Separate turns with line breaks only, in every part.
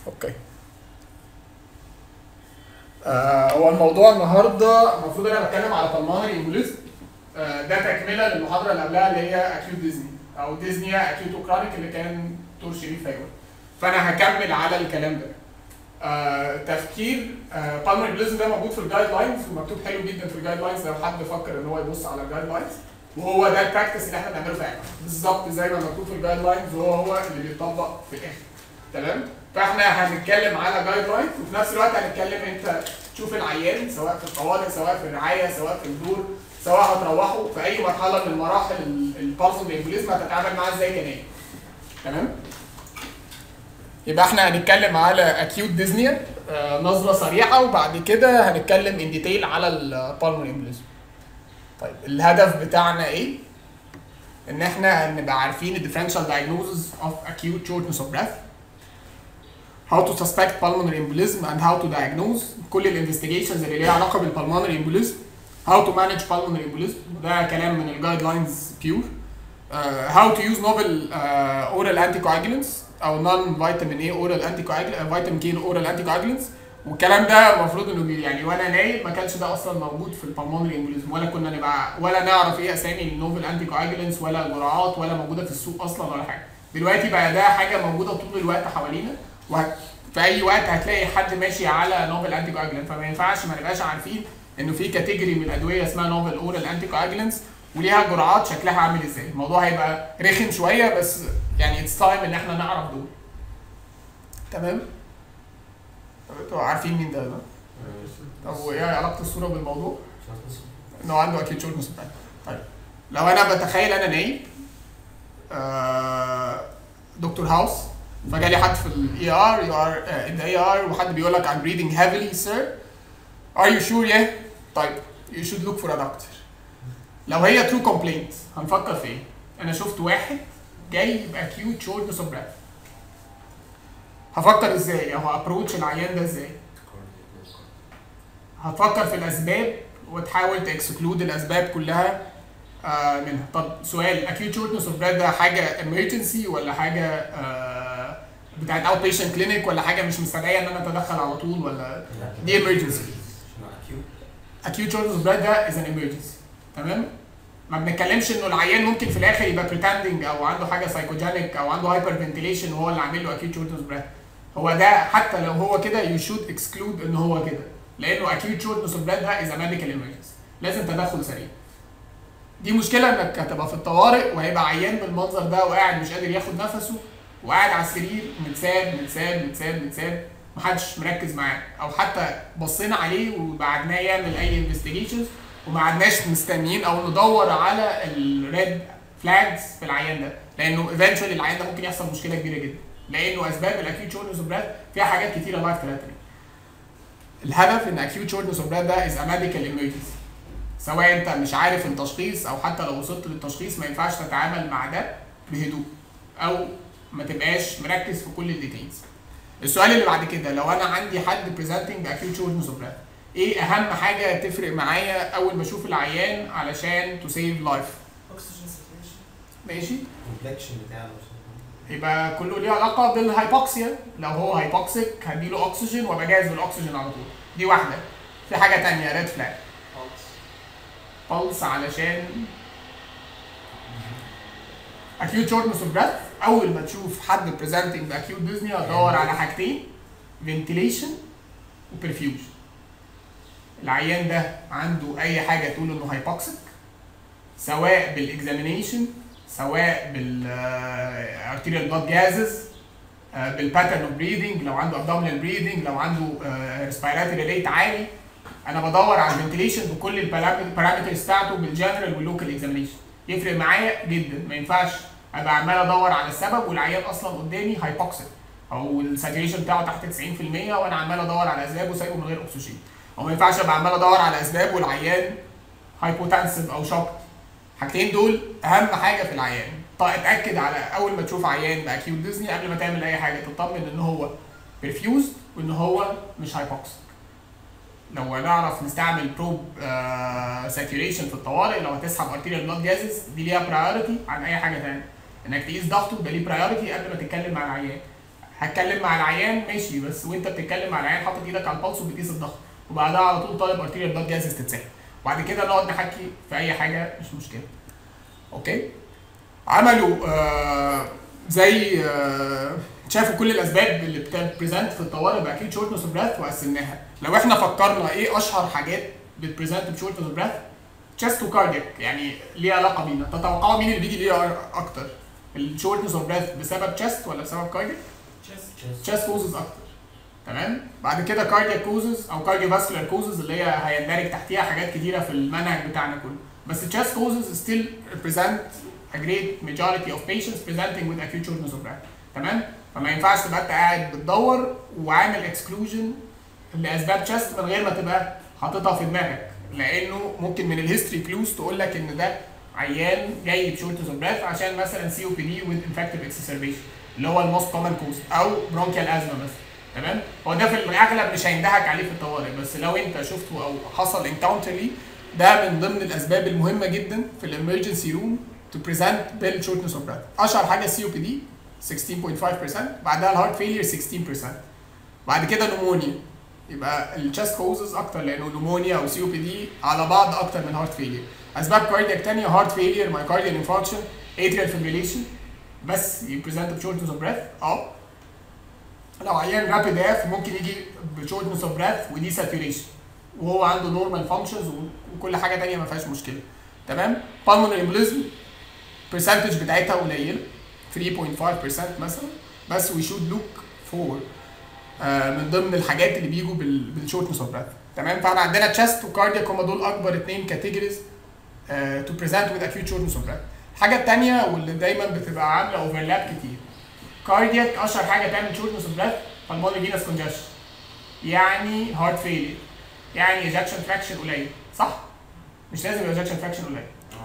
اوكي آه هو الموضوع النهارده المفروض انا بتكلم على بالمونري امبوليزم آه ده تكمله للمحاضره اللي قبلها اللي هي اكيوت ديزني او ديزنيا اكيوت اوكرانيك اللي كان دكتور شريف هيقول فانا هكمل على الكلام ده آه تفكير آه بالمونري امبوليزم ده موجود في الجايد لاينز ومكتوب حلو جدا في الجايد لاينز لو حد فكر ان هو يبص على الجايد لاينز وهو ده البراكتس اللي احنا بنعمله فعلا بالظبط زي ما مكتوب في الجايد لاينز وهو هو اللي بيطبق في الاخر تمام فاحنا هنتكلم على جايد لاينز وفي نفس الوقت هنتكلم انت تشوف العيان سواء في الطوارئ سواء في الرعايه سواء في الدور سواء هتروحوا في اي مرحله من مراحل البالسون امبوليزم هتتعامل معاه ازاي كنايم تمام يبقى احنا هنتكلم على اكيوت ديزنيا آه نظره سريعه وبعد كده هنتكلم ان ديتيل على البالمونري امبوليزم طيب الهدف بتاعنا ايه؟ ان احنا هنبقى عارفين الديفرنشال دايجنوزز اوف acute shortness of breath how to suspect pulmonary embolism and how to diagnose كل الانفستيجيشنز اللي ليها علاقه بالبلمونري embolism how to manage pulmonary embolism ده كلام من الجايد لاينز بيور how to use novel uh, oral anticoagulants او non vitamin A oral anticoagulants vitamin K oral anticoagulants والكلام ده المفروض انه بي- يعني وانا نايم ما كانش ده اصلا موجود في البلمونري امبوليزم ولا كنا نبقى ولا نعرف ايه اسامي النوفل انتي كواجلنس ولا جرعات ولا موجوده في السوق اصلا ولا حاجه دلوقتي بقى ده حاجه موجوده طول الوقت حوالينا وهت في اي وقت هتلاقي حد ماشي على نوفل انتي كواجلنت فما ينفعش ما نبقاش عارفين انه في كاتيجوري من الادويه اسمها نوفل اورال انتي كواجلنس وليها جرعات شكلها عامل ازاي الموضوع هيبقى رخم شويه بس يعني اتس تايم ان احنا نعرف دول تمام طب انتوا عارفين مين ده ده؟ طب وايه علاقه الصوره بالموضوع؟ انه عنده اكيد شغل مسبب طيب لو انا بتخيل انا نايم آه، دكتور هاوس فجالي حد في الاي ار يو ار ان اي ار وحد بيقول لك I'm breathing heavily sir are you sure yeah طيب you should look for a doctor لو هي true complaint هنفكر في ايه؟ انا شفت واحد جاي باكيوت شورتنس اوف breath هفكر ازاي او ابروتش العيان ده ازاي؟ هتفكر في الاسباب وتحاول تكسكلود الاسباب كلها آه منها طب سؤال acute shortness of breath ده حاجه emergency ولا حاجه آه بتاعت اوت بيشنت كلينيك ولا حاجه مش مستدعيه ان انا اتدخل على طول ولا دي emergency acute shortness of breath ده is an emergency تمام ما بنتكلمش انه العيان ممكن في الاخر يبقى pretending او عنده حاجه سايكوجينيك او عنده هايبر فنتيليشن وهو اللي عامل له acute shortness of breath هو ده حتى لو هو كده you should exclude ان هو كده لانه acute shortness of breath ده is a medical emergency لازم تدخل سريع دي مشكله انك هتبقى في الطوارئ وهيبقى عيان بالمنظر ده وقاعد مش قادر ياخد نفسه وقاعد على السرير متساب متساب متساب متساب محدش مركز معاه او حتى بصينا عليه وبعدناه يعمل اي انفستيجيشنز وما عدناش مستنيين او ندور على الريد فلاجز في العيان ده لانه ايفينشولي العيان ده ممكن يحصل مشكله كبيره جدا لانه اسباب الاكيوت شورتنس اوف بريث فيها حاجات كتيره لايف ثريتنينج الهدف ان acute shortness of breath ده is a medical emergency سواء انت مش عارف التشخيص او حتى لو وصلت للتشخيص ما ينفعش تتعامل مع ده بهدوء او ما تبقاش مركز في كل الديتيلز السؤال اللي بعد كده لو انا عندي حد presenting acute shortness of breath ايه اهم حاجه تفرق معايا اول ما اشوف العيان علشان to save life
oxygen saturation
ماشي
الكومبلكشن بتاعه
يبقى كله ليه علاقه بالهايبوكسيا لو هو هايبوكسيك هديله اكسجين وابقى جاهز بالاكسجين على طول دي واحده في حاجه تانية ريد فلاج بلس علشان acute shortness of breath اول ما تشوف حد presenting باكيوت ديزني هتدور على حاجتين ventilation وبرفيوجن العيان ده عنده اي حاجه تقول انه هايبوكسيك سواء بالاكزامينيشن سواء بالارتيريال بلاد جازز بالباترن اوف بريذنج لو عنده ابدومينال بريذنج لو عنده ريسبيراتوري ريت عالي انا بدور على الفنتيليشن بكل البارامترز بتاعته بالجنرال واللوكال اكزامينيشن يفرق معايا جدا ما ينفعش ابقى عمال ادور على السبب والعيان اصلا قدامي هايبوكسيك او الساتوريشن بتاعه تحت 90% وانا عمال ادور على اسباب وسايبه من غير اكسجين او ما ينفعش ابقى عمال ادور على اسباب والعيان هايبوتنسيف او شوك الحاجتين دول اهم حاجه في العيان طيب اتاكد على اول ما تشوف عيان باكيوت ديزني قبل ما تعمل اي حاجه تطمن ان هو برفيوزد وان هو مش هايبوكسيك لو نعرف نستعمل بروب ساتوريشن في الطوارئ لو هتسحب ارتيريال بلاد جازز دي ليها برايورتي عن اي حاجه ثانيه انك تقيس ضغطه ده ليه برايورتي قبل ما تتكلم مع العيان هتكلم مع العيان ماشي بس وانت بتتكلم مع العيان حاطط ايدك على البلس وبتقيس الضغط وبعدها على طول طالب ارتيريال بلاد جازز تتسحب وبعد كده نقعد نحكي في اي حاجه مش مشكله اوكي عملوا آه زي آه شافوا كل الاسباب اللي بتبريزنت في الطوارئ باكيد شورتنس اوف براث وقسمناها لو احنا فكرنا ايه اشهر حاجات بتبريزنت بشورتنس اوف براث تشست وكاردياك يعني ليه علاقه بينا تتوقعوا مين اللي بيجي ليه اكتر الشورتنس اوف براث بسبب تشست ولا بسبب كاردياك
Chest.
تشست كوزز اكتر تمام بعد كده كاردياك كوزز او كارديو فاسكولار كوزز اللي هي هيندرج تحتيها حاجات كتيره في المنهج بتاعنا كله بس تشست كوزز still represent a great majority of patients presenting with acute shortness of breath تمام فما ينفعش تبقى انت قاعد بتدور وعامل اكسكلوجن لاسباب تشست من غير ما تبقى حاططها في دماغك لانه ممكن من الهيستوري كلوز تقول لك ان ده عيان جاي بشورتنس اوف براث عشان مثلا سي او بي دي وذ انفكتيف اكسسربيشن اللي هو الموست كومن كوز او برونكيال ازمه مثلا تمام هو ده في الاغلب مش هيندهك عليه في الطوارئ بس لو انت شفته او حصل انكاونتر ليه ده من ضمن الاسباب المهمه جدا في الامرجنسي روم تو بريزنت بالشورتنس اوف براث اشهر حاجه السي او بي دي 16.5% بعدها الهارت فيلير 16% بعد كده نمونيا يبقى التشست كوزز اكتر لانه نمونيا او سي او بي دي على بعض اكتر من هارت فيلير اسباب كاردياك تانية هارت فيلير مايكارديال انفاركشن اتريال فيبريليشن بس يبريزنت بشورتنس اوف براث اه لو عيان رابيد اف ممكن يجي بشورتنس اوف براث ودي ساتوريشن وهو عنده نورمال فانكشنز وكل حاجه تانية ما فيهاش مشكله تمام بالمونري امبليزم برسنتج بتاعتها قليله 3.5% مثلا بس وي شود لوك فور من ضمن الحاجات اللي بيجوا بالشورتنس اوف براث تمام فاحنا عندنا تشست وكاردياك هم دول اكبر اثنين كاتيجوريز تو بريزنت وذ اكيوت شورتنس اوف براث الحاجه الثانيه واللي دايما بتبقى عامله اوفرلاب كتير كاردياك اشهر حاجه تعمل شورتنس اوف براث بالمونري فينس كونجشن يعني هارت فيلير يعني ايجكشن فراكشن قليل صح؟ مش لازم يبقى ايجكشن فراكشن قليل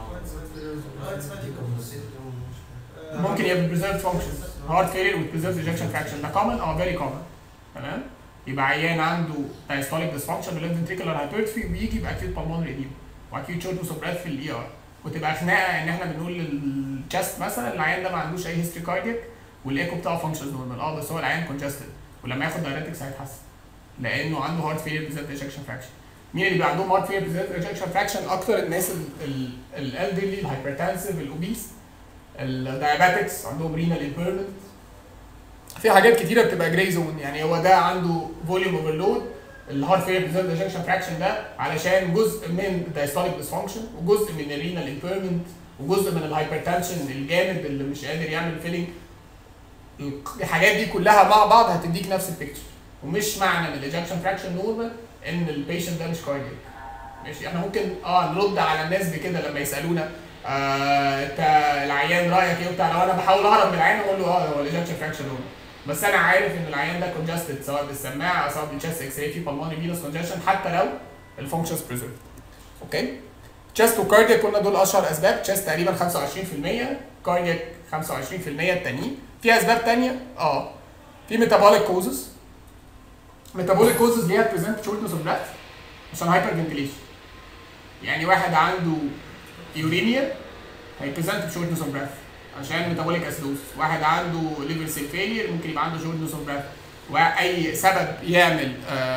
ممكن يبقى preserved functions heart failure with preserved ejection fraction ده common اه very common تمام يبقى عيان عنده diastolic dysfunction و left ventricular hypertrophy ويجي باكيوت pulmonary edema واكيوت shortness of breath في الاي ار وتبقى خناقه ان احنا بنقول للchest مثلا العيان ده ما عندوش اي history cardiac والايكو بتاعه functions normal اه بس هو العيان congested ولما ياخد diuretics هيتحسن لانه عنده heart failure preserved ejection fraction مين اللي بيبقى عندهم heart failure preserved ejection fraction اكتر الناس الالدرلي الهايبرتنسيف الاوبيس الدايابيتكس عندهم رينال امبيرمنت في حاجات كتيره بتبقى جراي زون يعني هو ده عنده فوليوم اوفرلود الهارت فيلر بريزرف ايجكشن فراكشن ده علشان جزء من الدايستوليك ديسفانكشن وجزء من الرينال امبيرمنت وجزء من الهايبرتنشن الجامد اللي مش قادر يعمل فيلينج الحاجات دي كلها مع بعض هتديك نفس البيكتشر ومش معنى ان الايجكشن فراكشن نورمال ان البيشنت ده مش كاردياك ماشي احنا ممكن اه نرد على الناس بكده لما يسالونا آه، انت العيان رايك ايه وبتاع لو انا بحاول اهرب من العيان اقول له اه هو الايجكشن فراكشن هو بس انا عارف ان العيان ده كونجستد سواء بالسماعه او سواء بالشست اكس راي في بالمونري فينوس كونجشن حتى لو الفانكشنز بريزيرف اوكي تشست وكاردياك قلنا دول اشهر اسباب تشست تقريبا 25% كاردياك 25% التانيين في اسباب تانية اه في ميتابوليك كوزز ميتابوليك كوزز ليها بريزنت شورتنس اوف بريث عشان هايبر فنتيليشن يعني واحد عنده يورينيا هيبريزنت بشورتنس اوف براث عشان ميتابوليك اسيدوز واحد عنده ليفر سيل فيلير ممكن يبقى عنده شورتنس اوف براث واي سبب يعمل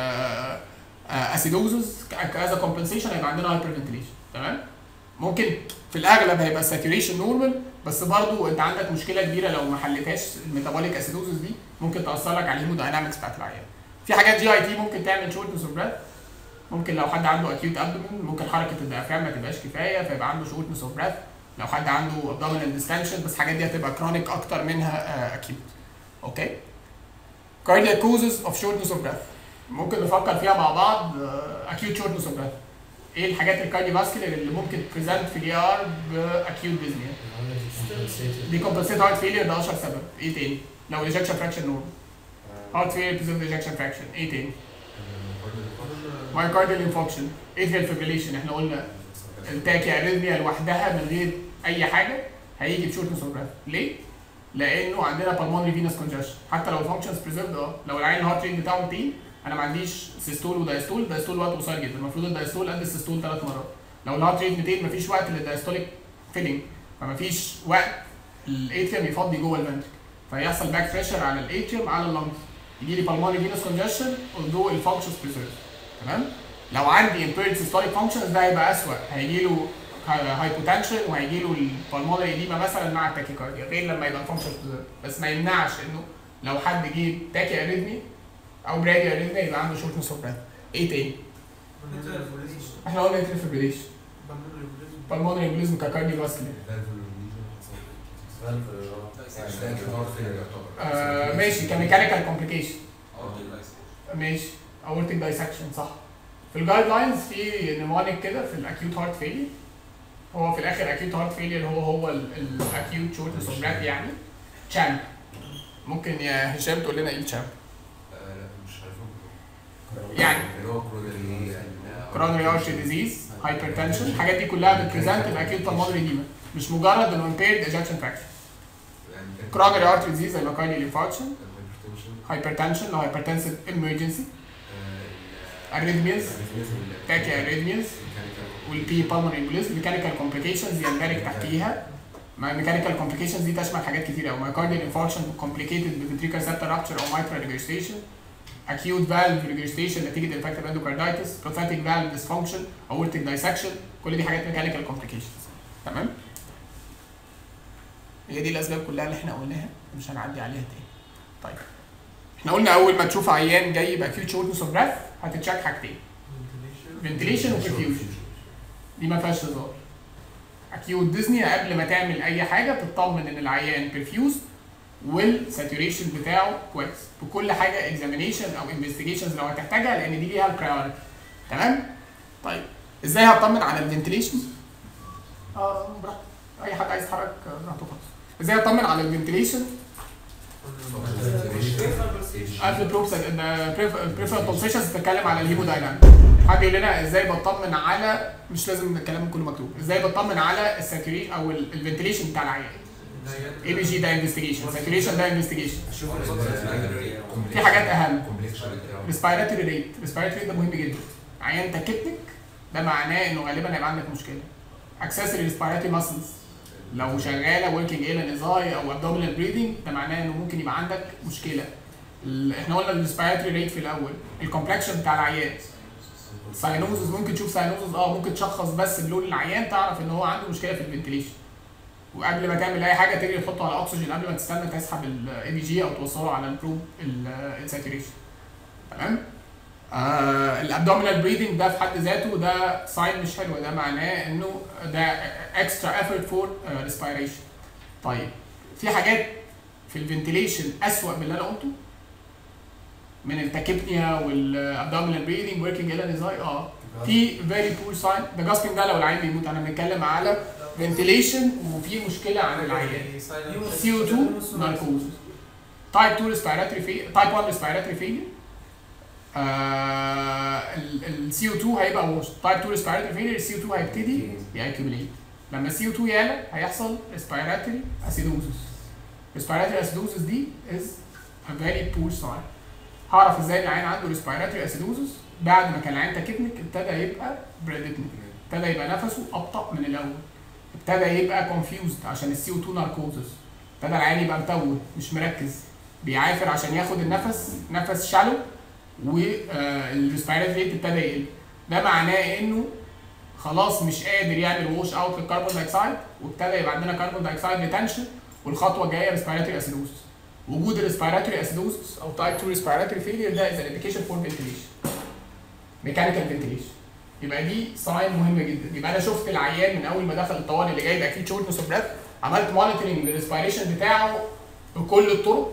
اسيدوزز كاز كومبنسيشن هيبقى عندنا هايبر فنتيليشن تمام ممكن في الاغلب هيبقى ساتوريشن نورمال بس برضو انت عندك مشكله كبيره لو ما حلتهاش الميتابوليك اسيدوزز دي ممكن تاثر لك على الهيموداينامكس بتاعت العيان في حاجات جي اي تي ممكن تعمل شورتنس اوف براث ممكن لو حد عنده اكيوت ابدومين ممكن حركه الديافرام ما تبقاش كفايه فيبقى عنده شورتنس اوف براث لو حد عنده ابدومينال ديستنشن بس الحاجات دي هتبقى كرونيك اكتر منها اكيوت اوكي كاردياك كوزز اوف شورتنس اوف براث ممكن نفكر فيها مع بعض اكيوت شورتنس اوف براث ايه الحاجات الكارديوفاسكولار اللي ممكن بريزنت في الاي ار باكيوت ديزنيا دي كومبنسيت هارت فيلير ده اشهر سبب ايه تاني لو الايجكشن فراكشن نورمال هارت فيلير بريزنت ايجكشن فراكشن ايه تاني مايوكارديال انفكشن اتريال فيبريليشن احنا قلنا التاكي اريثميا لوحدها من غير اي حاجه هيجي بشورتنس اوف براث ليه؟ لانه عندنا بالمونري فينس كونجشن حتى لو الفانكشنز بريزيرفد اه لو العين الهارت ريت بتاعه 200 انا ما عنديش سيستول ودايستول الدايستول وقت قصير جدا المفروض الدايستول قد السيستول ثلاث مرات لو الهارت ريت 200 مفيش وقت للدايستوليك فيلينج فمفيش وقت الاتريوم يفضي جوه الفنتريكل فيحصل باك بريشر على الاتريوم على اللنج يجي لي بالمونري فينوس كونجشن although الفانكشنز بريزيرف تمام لو عندي impaired systolic functions ده هيبقى اسوء هيجي له هايبوتنشن وهيجي له البالمونري ايديما مثلا مع التاكيكارديا غير لما يبقى الفانكشن بريزيرف بس ما يمنعش انه لو حد جه تاكي اريثمي او برادي اريثمي يبقى عنده شورتنس اوف بريث ايه تاني؟ احنا قلنا اتريال فيبريليشن بالمونري امبوليزم كارديو فاسكولار آه ماشي كميكانيكال كومبليكيشن ماشي اورتيك دايسكشن صح في الجايد لاينز في نمونيك كده في الاكيوت هارت فيلير هو في الاخر اكيوت هارت فيلير هو هو الاكيوت شورتنس اوف بريث يعني تشامب ممكن يا هشام تقول لنا ايه التشامب يعني كرونري ارشي ديزيز هايبرتنشن الحاجات دي كلها بتبريزنت الاكيوت بالمونري ديما مش مجرد انه امبيرد اجكشن فراكشن كرونري ارتري ديزيز زي ماكارديال انفاركشن هايبرتنشن لو هايبرتنسيف امرجنسي اريثميز تاكي اريثميز والبي بالمونري امبوليزم ميكانيكال كومبليكيشنز يندرج تحتيها مع الميكانيكال كومبليكيشنز دي تشمل حاجات كتير قوي مايكارديال انفاركشن كومبليكيتد بفنتريكال سيبتال رابتشر او مايترال ريجرستيشن acute valve regurgitation نتيجه infective endocarditis prophetic valve dysfunction aortic dissection كل دي حاجات mechanical complications تمام هي دي الاسباب كلها اللي احنا قلناها مش هنعدي عليها تاني طيب احنا قلنا اول ما تشوف عيان جاي باكيوت شورتنس اوف بريث هتتشيك حاجتين ventilation وperfusion دي ما فيهاش هزار اكيوت ديزني قبل ما تعمل اي حاجه تطمن ان العيان perfused والساتوريشن بتاعه كويس بكل حاجه اكزامينيشن او انفستيجيشنز لو هتحتاجها لان دي ليها البرايورتي تمام طيب ازاي هطمن على الفنتليشن اه براحتك اي حد عايز يتحرك براحته خالص ازاي اطمن على الفنتليشن قبل بروبس بريفرال بولسيشنز بتتكلم على الهيمودايناميك حد يقول لنا ازاي بطمن على مش لازم الكلام كله مكتوب ازاي بطمن على الساتوريشن او الفنتليشن بتاع العيان اي بي جي ده انفستيجيشن ساتوريشن ده انفستيجيشن في حاجات اهم ريسبيراتوري ريت ريسبيراتوري ريت ده مهم جدا عيان تكتنك ده معناه انه غالبا هيبقى عندك مشكله اكسسوري ريسبيراتوري ماسلز لو شغاله وركينج ايلان ازاي او ابدومينال بريدنج ده معناه انه ممكن يبقى عندك مشكله ال- احنا قلنا الريسبيراتوري ريت في الاول الكومبلكشن بتاع العيان ساينوزز ممكن تشوف ساينوزز اه ممكن تشخص بس بلون العيان تعرف ان هو عنده مشكله في الفنتليشن وقبل ما تعمل اي حاجه تجري تحطه على اكسجين قبل ما تستنى تسحب الاي بي جي او توصله على البروب الساتوريشن تمام آه الابدومينال بريدنج ده في حد ذاته ده ساين مش حلو ده معناه انه ده اكسترا effort فور ريسبيريشن طيب في حاجات في الفنتيليشن اسوأ من اللي انا قلته من التاكيبنيا والابدومينال بريدنج وركينج ايلان ازاي اه في فيري بور ساين ده جاستنج ده لو العيان بيموت انا بنتكلم على فنتيليشن وفي مشكله عن العيان CO2 ناركوز تايب 2 ريسبيراتوري في تايب 1 ريسبيراتوري فيلير السي او 2 هيبقى وش تايب 2 ريسبيراتوري فيلير السي او 2 هيبتدي يأكيوميليت لما السي او 2 يعلى هيحصل ريسبيراتوري اسيدوزس ريسبيراتوري اسيدوزس دي از a very poor sign هعرف ازاي العيان عنده ريسبيراتوري اسيدوزس بعد ما كان العيان تاكيبنيك ابتدى يبقى بريدتنيك ابتدى يبقى نفسه ابطا من الاول ابتدى يبقى كونفيوزد عشان السي او 2 ناركوزس ابتدى العيان يبقى متوه مش مركز بيعافر عشان ياخد النفس نفس شالو والريسبيراتوري ريت ابتدى يقل ده معناه انه خلاص مش قادر يعمل ووش اوت للكربون دايوكسيد وابتدى يبقى عندنا كربون دايوكسيد ريتنشن والخطوه الجايه ريسبيراتوري اسيدوزس وجود الريسبيراتوري اسيدوزس او تايب 2 ريسبيراتوري فيلير ده از ان انديكيشن فور فنتيليشن ميكانيكال فنتيليشن يبقى دي ساين مهمه جدا يبقى انا شفت العيان من اول ما دخل الطوارئ اللي جاي باكيد شورتنس اوف بريث عملت مونيتورنج للريسبيريشن بتاعه بكل الطرق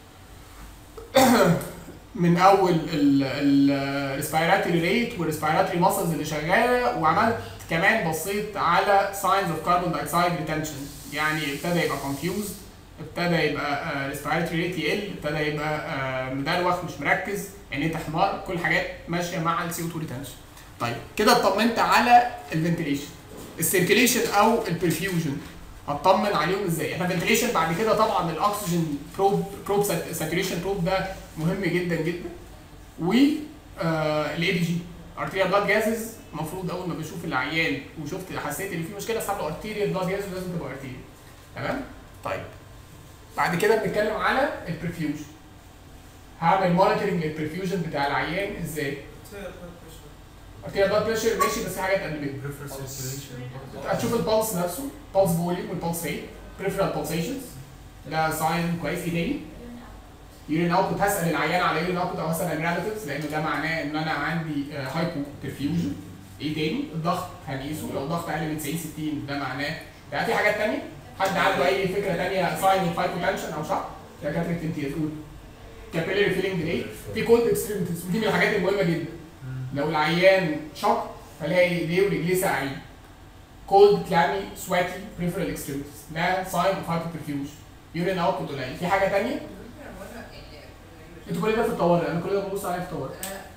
من اول الريسبيراتوري ريت والريسبيراتوري ماسلز اللي شغاله وعملت كمان بصيت على ساينز اوف كاربون دايوكسيد ريتنشن يعني ابتدى يبقى كونفيوزد ابتدى يبقى ريسبيراتوري ريت يقل ابتدى يبقى آه، مدروخ مش مركز عينيه حمار كل حاجات ماشيه مع السي او 2 ريتنشن طيب كده اطمنت على الفنتليشن السيركيليشن او البرفيوجن هطمن عليهم ازاي احنا فنتليشن بعد كده طبعا الاكسجين بروب بروب ساتوريشن بروب ده مهم جدا جدا و الاي بي جي ارتيريال بلاد جازز المفروض اول ما بشوف العيان وشفت حسيت ان في مشكله اسحب له ارتيريال بلاد جازز لازم تبقى ارتيريال تمام طيب بعد كده بنتكلم على البرفيوجن هعمل مونيتورنج للبرفيوجن بتاع العيان ازاي؟ ارتيال بلاد بريشر ماشي بس في حاجات قبل كده هتشوف البلس نفسه بلس فوليوم والبلس ريت بريفرال بالسيشنز ده ساين كويس ايه تاني؟ يورين اوتبوت هسال العيان على يورين اوتبوت او هسال الريلاتيفز لان ده معناه ان انا عندي هايبو برفيوجن ايه تاني؟ الضغط هنقيسه لو الضغط اقل من 90 60 ده معناه ده في حاجات تانية؟ حد عنده اي فكره تانية ساين اوف هايبوتنشن او شق؟ دكاتره امتياز قول كابيلري فيلينج ريت في كولد اكستريمتيز ودي من الحاجات المهمه جدا لو العيان شق فلاقي ايديه ورجليه ساقعين كولد كلامي سواتي بريفرال اكستريمتيز ده ساين اوف هايبر برفيوجن يورين اوتبوت قليل في حاجه تانية انتوا كل ده في الطوارئ انا كل ده ببص عليه في الطوارئ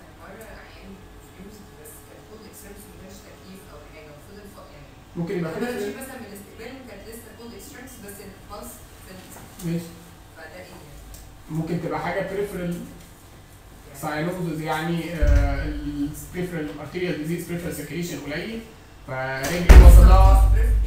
ممكن يبقى كده في-
مثلا من الاستقبال كانت لسه كولد اكستريمز بس البلس
ماشي
فده ايه يعني؟
ممكن تبقى حاجه بريفرال ساينوزز يعني البريفرال ارتيريال ديزيز بريفرال سيركيليشن قليل فرجلي وصلها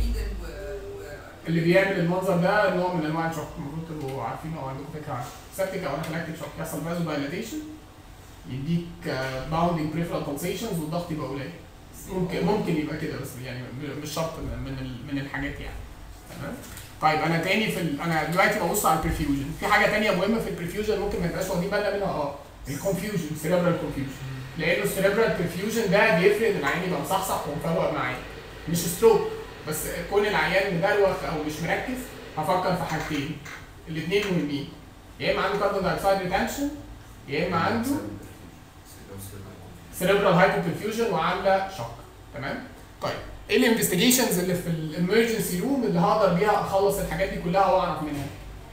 اللي بيعمل المنظر ده نوع من انواع الشوك المفروض تبقوا عارفينه او عندكم فكره عنه سبتيك او انافلاكتيك شوك يحصل فازو دايلاتيشن يديك باوندنج بريفرال بالسيشنز والضغط يبقى قليل ممكن ممكن يبقى كده بس يعني مش شرط من من ال- من الحاجات يعني تمام طيب انا تاني في ال... انا دلوقتي ببص على البرفيوجن في حاجه تانية مهمه في البرفيوجن ممكن ما نبقاش واخدين بالنا منها اه الكونفيوجن سيريبرال كونفيوجن لانه السيريبرال برفيوجن ده بيفرق ان العيان يبقى مصحصح ومفوق معايا مش ستروك بس كون العيان مدروخ او مش مركز هفكر في حاجتين الاثنين مهمين يا اما عنده كاربون دايوكسيد ريتنشن يا اما عنده سيريبرال هايبوبرفيوجن وعامله شوك تمام طيب ايه الانفستيجيشنز اللي في الامرجنسي روم اللي هقدر بيها اخلص الحاجات دي كلها واعرف منها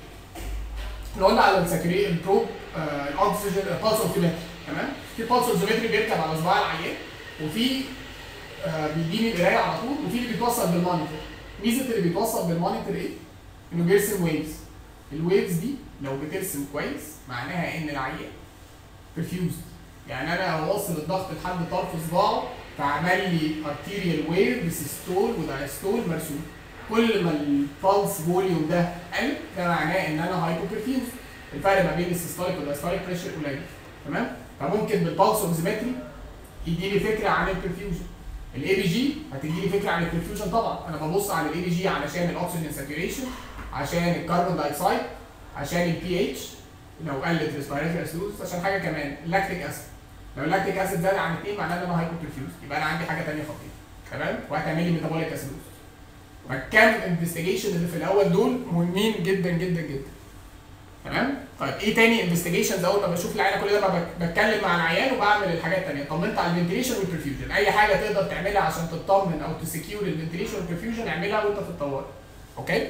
احنا قلنا على السكري البروب آه، الاكسجين البالس اوكسيمتري تمام في بالس اوكسيمتري بيركب على صباع العيان وفي آه، بيديني القرايه على طول وفي اللي بيتوصل بالمونيتور ميزه اللي بيتوصل بالمونيتور ايه؟ انه بيرسم ويفز الويفز دي لو بترسم كويس معناها ان العيان برفيوزد يعني انا واصل الضغط لحد طرف صباعه فعمل لي ارتيريال ويف بسيستول ودايستول مرسوم كل ما البلس فوليوم ده قل ده معناه ان انا هايبو برفيوز الفرق ما بين السيستوليك والدايستوليك بريشر قليل تمام فممكن بالبلس اوكسيمتري يديني فكره عن البرفيوجن الاي بي جي هتديني فكره عن البرفيوجن طبعا انا ببص على الاي بي جي علشان الاكسجين ساتوريشن عشان الكربون دايوكسيد عشان البي اتش لو قلت ريسبيراتوري اسيدوز عشان حاجه كمان اللاكتيك اسيد لو اللاكتيك اسيد زاد عن 2 معناه ان انا هايبو برفيوز يبقى انا عندي حاجه ثانيه خطيره تمام وهتعمل لي ميتابوليك اسيدوز فالكام انفستيجيشن اللي في الاول دول مهمين جدا جدا جدا تمام طيب ايه تاني انفستيجيشنز اول ما بشوف العيان كل ده بقى بك- بتكلم مع العيان وبعمل الحاجات التانيه طمنت على الفنتيليشن والبرفيوجن اي حاجه تقدر تعملها عشان تطمن او تسكيور الفنتيليشن والبرفيوجن اعملها وانت في الطوارئ اوكي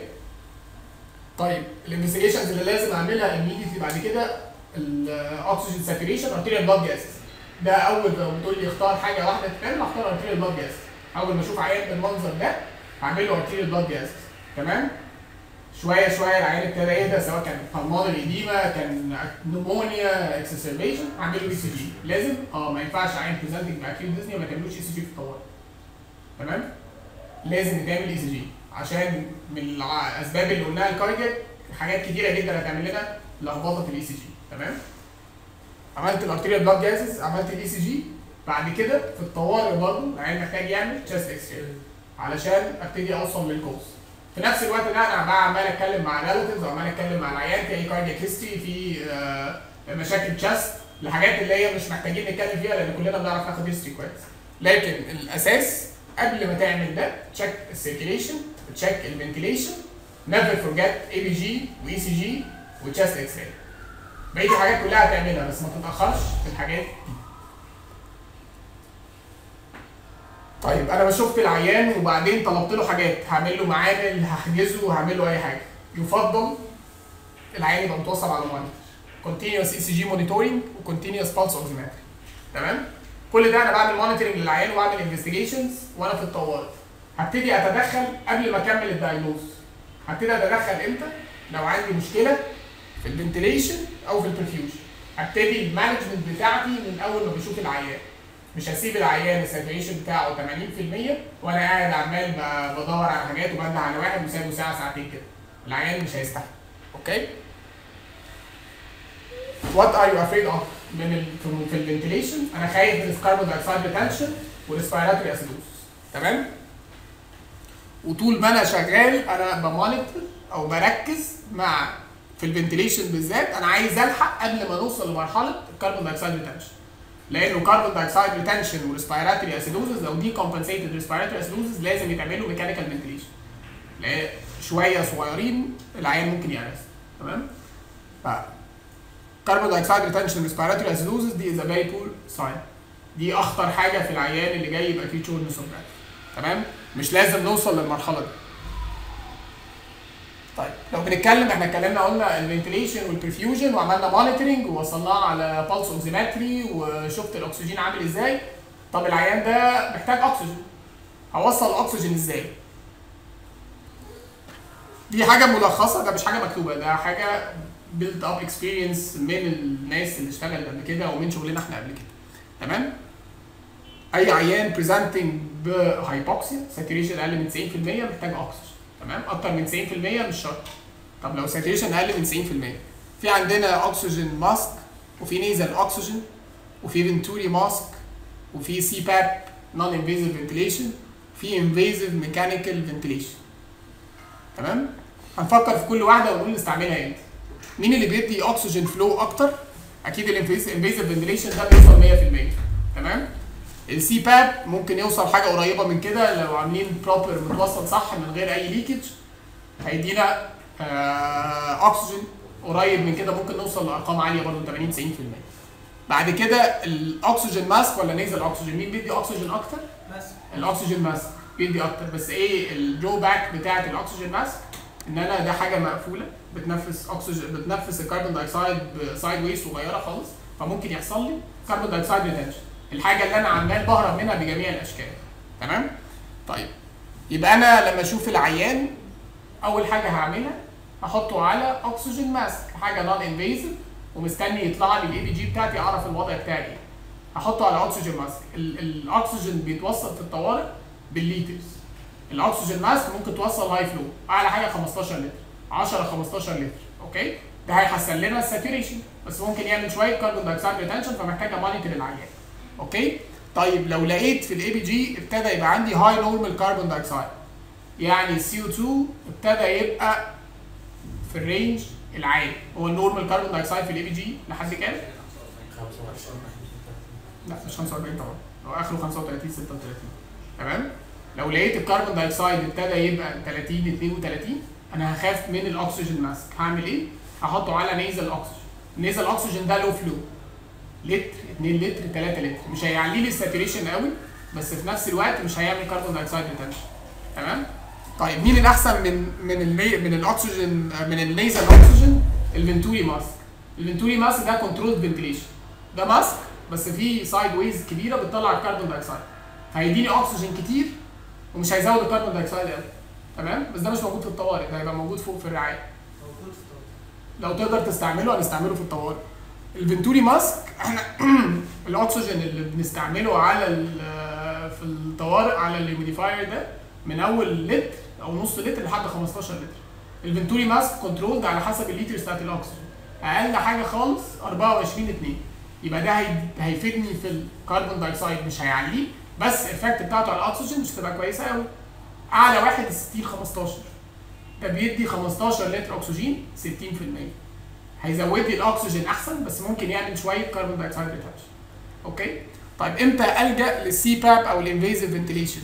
طيب الانفستيجيشنز اللي لازم اعملها immediately بعد كده الاكسجين ساتوريشن ارتيريال بلاد جاز ده اول لو بتقول لي اختار حاجه واحده تتعمل اختار ارتيريال بلاد جاز اول ما اشوف عيان بالمنظر ده هعمل له ارتيريال بلاد جاز تمام شويه شويه العيان ابتدى يهدى سواء كان بالمونري ايديما كان نمونيا اكسسربيشن هعمل له اي سي جي لازم اه ما ينفعش عيان بريزنتنج باكيوت ديزني ما تعملوش اي سي جي في الطوارئ تمام لازم يتعمل اي سي جي عشان من الاسباب اللي قلناها الكاردياك حاجات كتيره جدا هتعمل لنا لخبطه في الاي سي جي تمام عملت الارتيريال بلاد جازز عملت الاي سي جي بعد كده في الطوارئ برضه العيان محتاج يعمل تشست اكس علشان ابتدي اوصل للكوز في نفس الوقت ده انا بقى عمال اتكلم مع ريلاتيفز وعمال اتكلم مع العيان في اي كاردياك هيستوري في آه، مشاكل تشست الحاجات اللي هي مش محتاجين نتكلم فيها لان كلنا بنعرف ناخد هيستوري كويس لكن الاساس قبل ما تعمل ده تشيك السيركيليشن تشيك الفنتيليشن نيفر فورجيت اي بي جي واي سي جي وتشست اكس راي بقيه الحاجات كلها هتعملها بس ما تتاخرش في الحاجات دي طيب انا شفت العيان وبعدين طلبت له حاجات هعمل له معامل هحجزه هعمل له اي حاجه يفضل العيان يبقى متوصل على مونيتور continuous اي سي جي مونيتورنج وكونتينيوس بالس اوكسيمتري تمام كل ده انا بعمل مونيتورنج للعيان وبعمل انفستيجيشنز وانا في الطوارئ هبتدي اتدخل قبل ما اكمل الدايجنوز هبتدي اتدخل امتى لو عندي مشكله في الفنتيليشن او في البرفيوجن هبتدي المانجمنت بتاعتي من اول ما بشوف العيان مش هسيب العيان الساتوريشن بتاعه 80% وانا قاعد عمال ب- بدور على حاجات وبنده على واحد وسايبه ساعه ساعتين كده العيان مش هيستحمل اوكي وات ار يو افريد اوف من ال في- في الفنتيليشن انا خايف من الكربون دايوكسيد ريتنشن والريسبيراتوري اسيدوسس تمام وطول ما انا شغال انا بمونيتور او بركز مع في الفنتيليشن بالذات انا عايز الحق قبل ما نوصل لمرحله الكربون دايوكسيد ريتنشن لانه كربون دايوكسيد ريتنشن وريسبيراتوري اسيدوزز او دي كومبنسيتد ريسبيراتوري اسيدوزز لازم يتعملوا ميكانيكال فنتيليشن لان شويه صغيرين العيان ممكن يعرف تمام ف كربون دايوكسيد ريتنشن ريسبيراتوري اسيدوزز دي از ا فيري بور ساين دي اخطر حاجه في العيان اللي جاي يبقى فيه شورنس اوف تمام مش لازم نوصل للمرحله دي طيب لو بنتكلم احنا اتكلمنا قلنا الفنتيليشن والبرفيوجن وعملنا مونيتورنج ووصلناه على بالس اوكسيمتري وشفت الاكسجين عامل ازاي طب العيان ده محتاج اكسجين هوصل الاكسجين ازاي دي حاجه ملخصه ده مش حاجه مكتوبه ده حاجه بيلد اب اكسبيرينس من الناس اللي اشتغلت قبل كده ومن شغلنا احنا قبل كده تمام اي عيان بريزنتنج بهايبوكسيا ساتوريشن اقل من 90% محتاج اكسجين تمام اكتر من 90% مش شرط طب لو ساتوريشن اقل من 90% في عندنا اكسجين ماسك وفي نيزل اكسجين وفي فنتوري ماسك وفي سي باب نون انفيزيف فنتيليشن في انفيزيف ميكانيكال فنتيليشن تمام هنفكر في كل واحده ونقول نستعملها امتى مين اللي بيدي اكسجين فلو اكتر اكيد الانفيزيف فنتيليشن ده بيوصل 100% تمام السي باب ممكن يوصل حاجه قريبه من كده لو عاملين بروبر متوصل صح من غير اي ليكج هيدينا آه اكسجين قريب من كده ممكن نوصل لارقام عاليه برضه 80 90% بعد كده الاكسجين ماسك ولا نيزل اكسجين مين بيدي اكسجين اكتر؟
بس
الاكسجين ماسك بيدي اكتر بس ايه الدرو باك بتاعت الاكسجين ماسك ان انا ده حاجه مقفوله بتنفس اكسجين بتنفس الكربون دايوكسيد بسايد ويز صغيره خالص فممكن يحصل لي كربون دايوكسيد ريتنشن الحاجه اللي انا عمال بهرب منها بجميع الاشكال تمام طيب يبقى انا لما اشوف العيان اول حاجه هعملها هحطه على اكسجين ماسك حاجه نون انفيزيف ومستني يطلع لي الاي بي جي بتاعتي اعرف الوضع بتاعي ايه هحطه على اكسجين ماسك ال- الاكسجين بيتوصل في الطوارئ بالليترز الاكسجين ماسك ممكن توصل هاي فلو اعلى حاجه 15 لتر 10 15 لتر اوكي ده هيحسن لنا الساتوريشن بس ممكن يعمل شويه كربون دايوكسيد ريتنشن فمحتاج امونيتور العيان اوكي طيب لو لقيت في الاي بي جي ابتدى يبقى عندي هاي نورمال كربون دايوكسيد يعني السي او 2 ابتدى يبقى في الرينج العالي هو النورمال كربون دايوكسيد في الاي بي جي لحد كام؟ لا مش 45 طبعا هو اخره 35 36 تمام لو لقيت الكربون دايوكسيد ابتدى يبقى 30 32 انا هخاف من الاكسجين ماسك هعمل ايه؟ هحطه على نيزل اكسجين نيزل اكسجين ده لو فلو لتر 2 لتر 3 لتر مش هيعلي لي الساتوريشن قوي بس في نفس الوقت مش هيعمل كربون دايوكسيد ريتنشن تمام طيب مين الاحسن من من المي من الاكسجين من النيزل اكسجين الفنتوري ماسك الفنتوري ماسك ده كنترول فنتيليشن ده ماسك بس فيه سايد ويز كبيره بتطلع الكربون دايوكسيد هيديني اكسجين كتير ومش هيزود الكربون دايوكسيد قوي تمام بس ده مش موجود في الطوارئ ده هيبقى موجود فوق في الرعايه
موجود في الطاقة
لو تقدر تستعمله هنستعمله في الطوارئ الفنتوري ماسك احنا الاكسجين اللي بنستعمله على ال- في الطوارئ على الهيوميديفاير ده من اول لتر او نص لتر لحد 15 لتر الفنتوري ماسك كنترولد على حسب الليتر بتاعت الاكسجين اقل حاجه خالص 24 2 يبقى ده هي- هيفيدني في الكربون دايوكسيد مش هيعليه بس الافكت بتاعته على الاكسجين مش هتبقى كويسه قوي اعلى واحد 60 15 ده بيدي 15 لتر اكسجين 60% هيزود لي الاكسجين احسن بس ممكن يعمل شويه كربون دايوكسيد ريتنشن اوكي طيب امتى الجا للسي باب او الانفيزيف فنتيليشن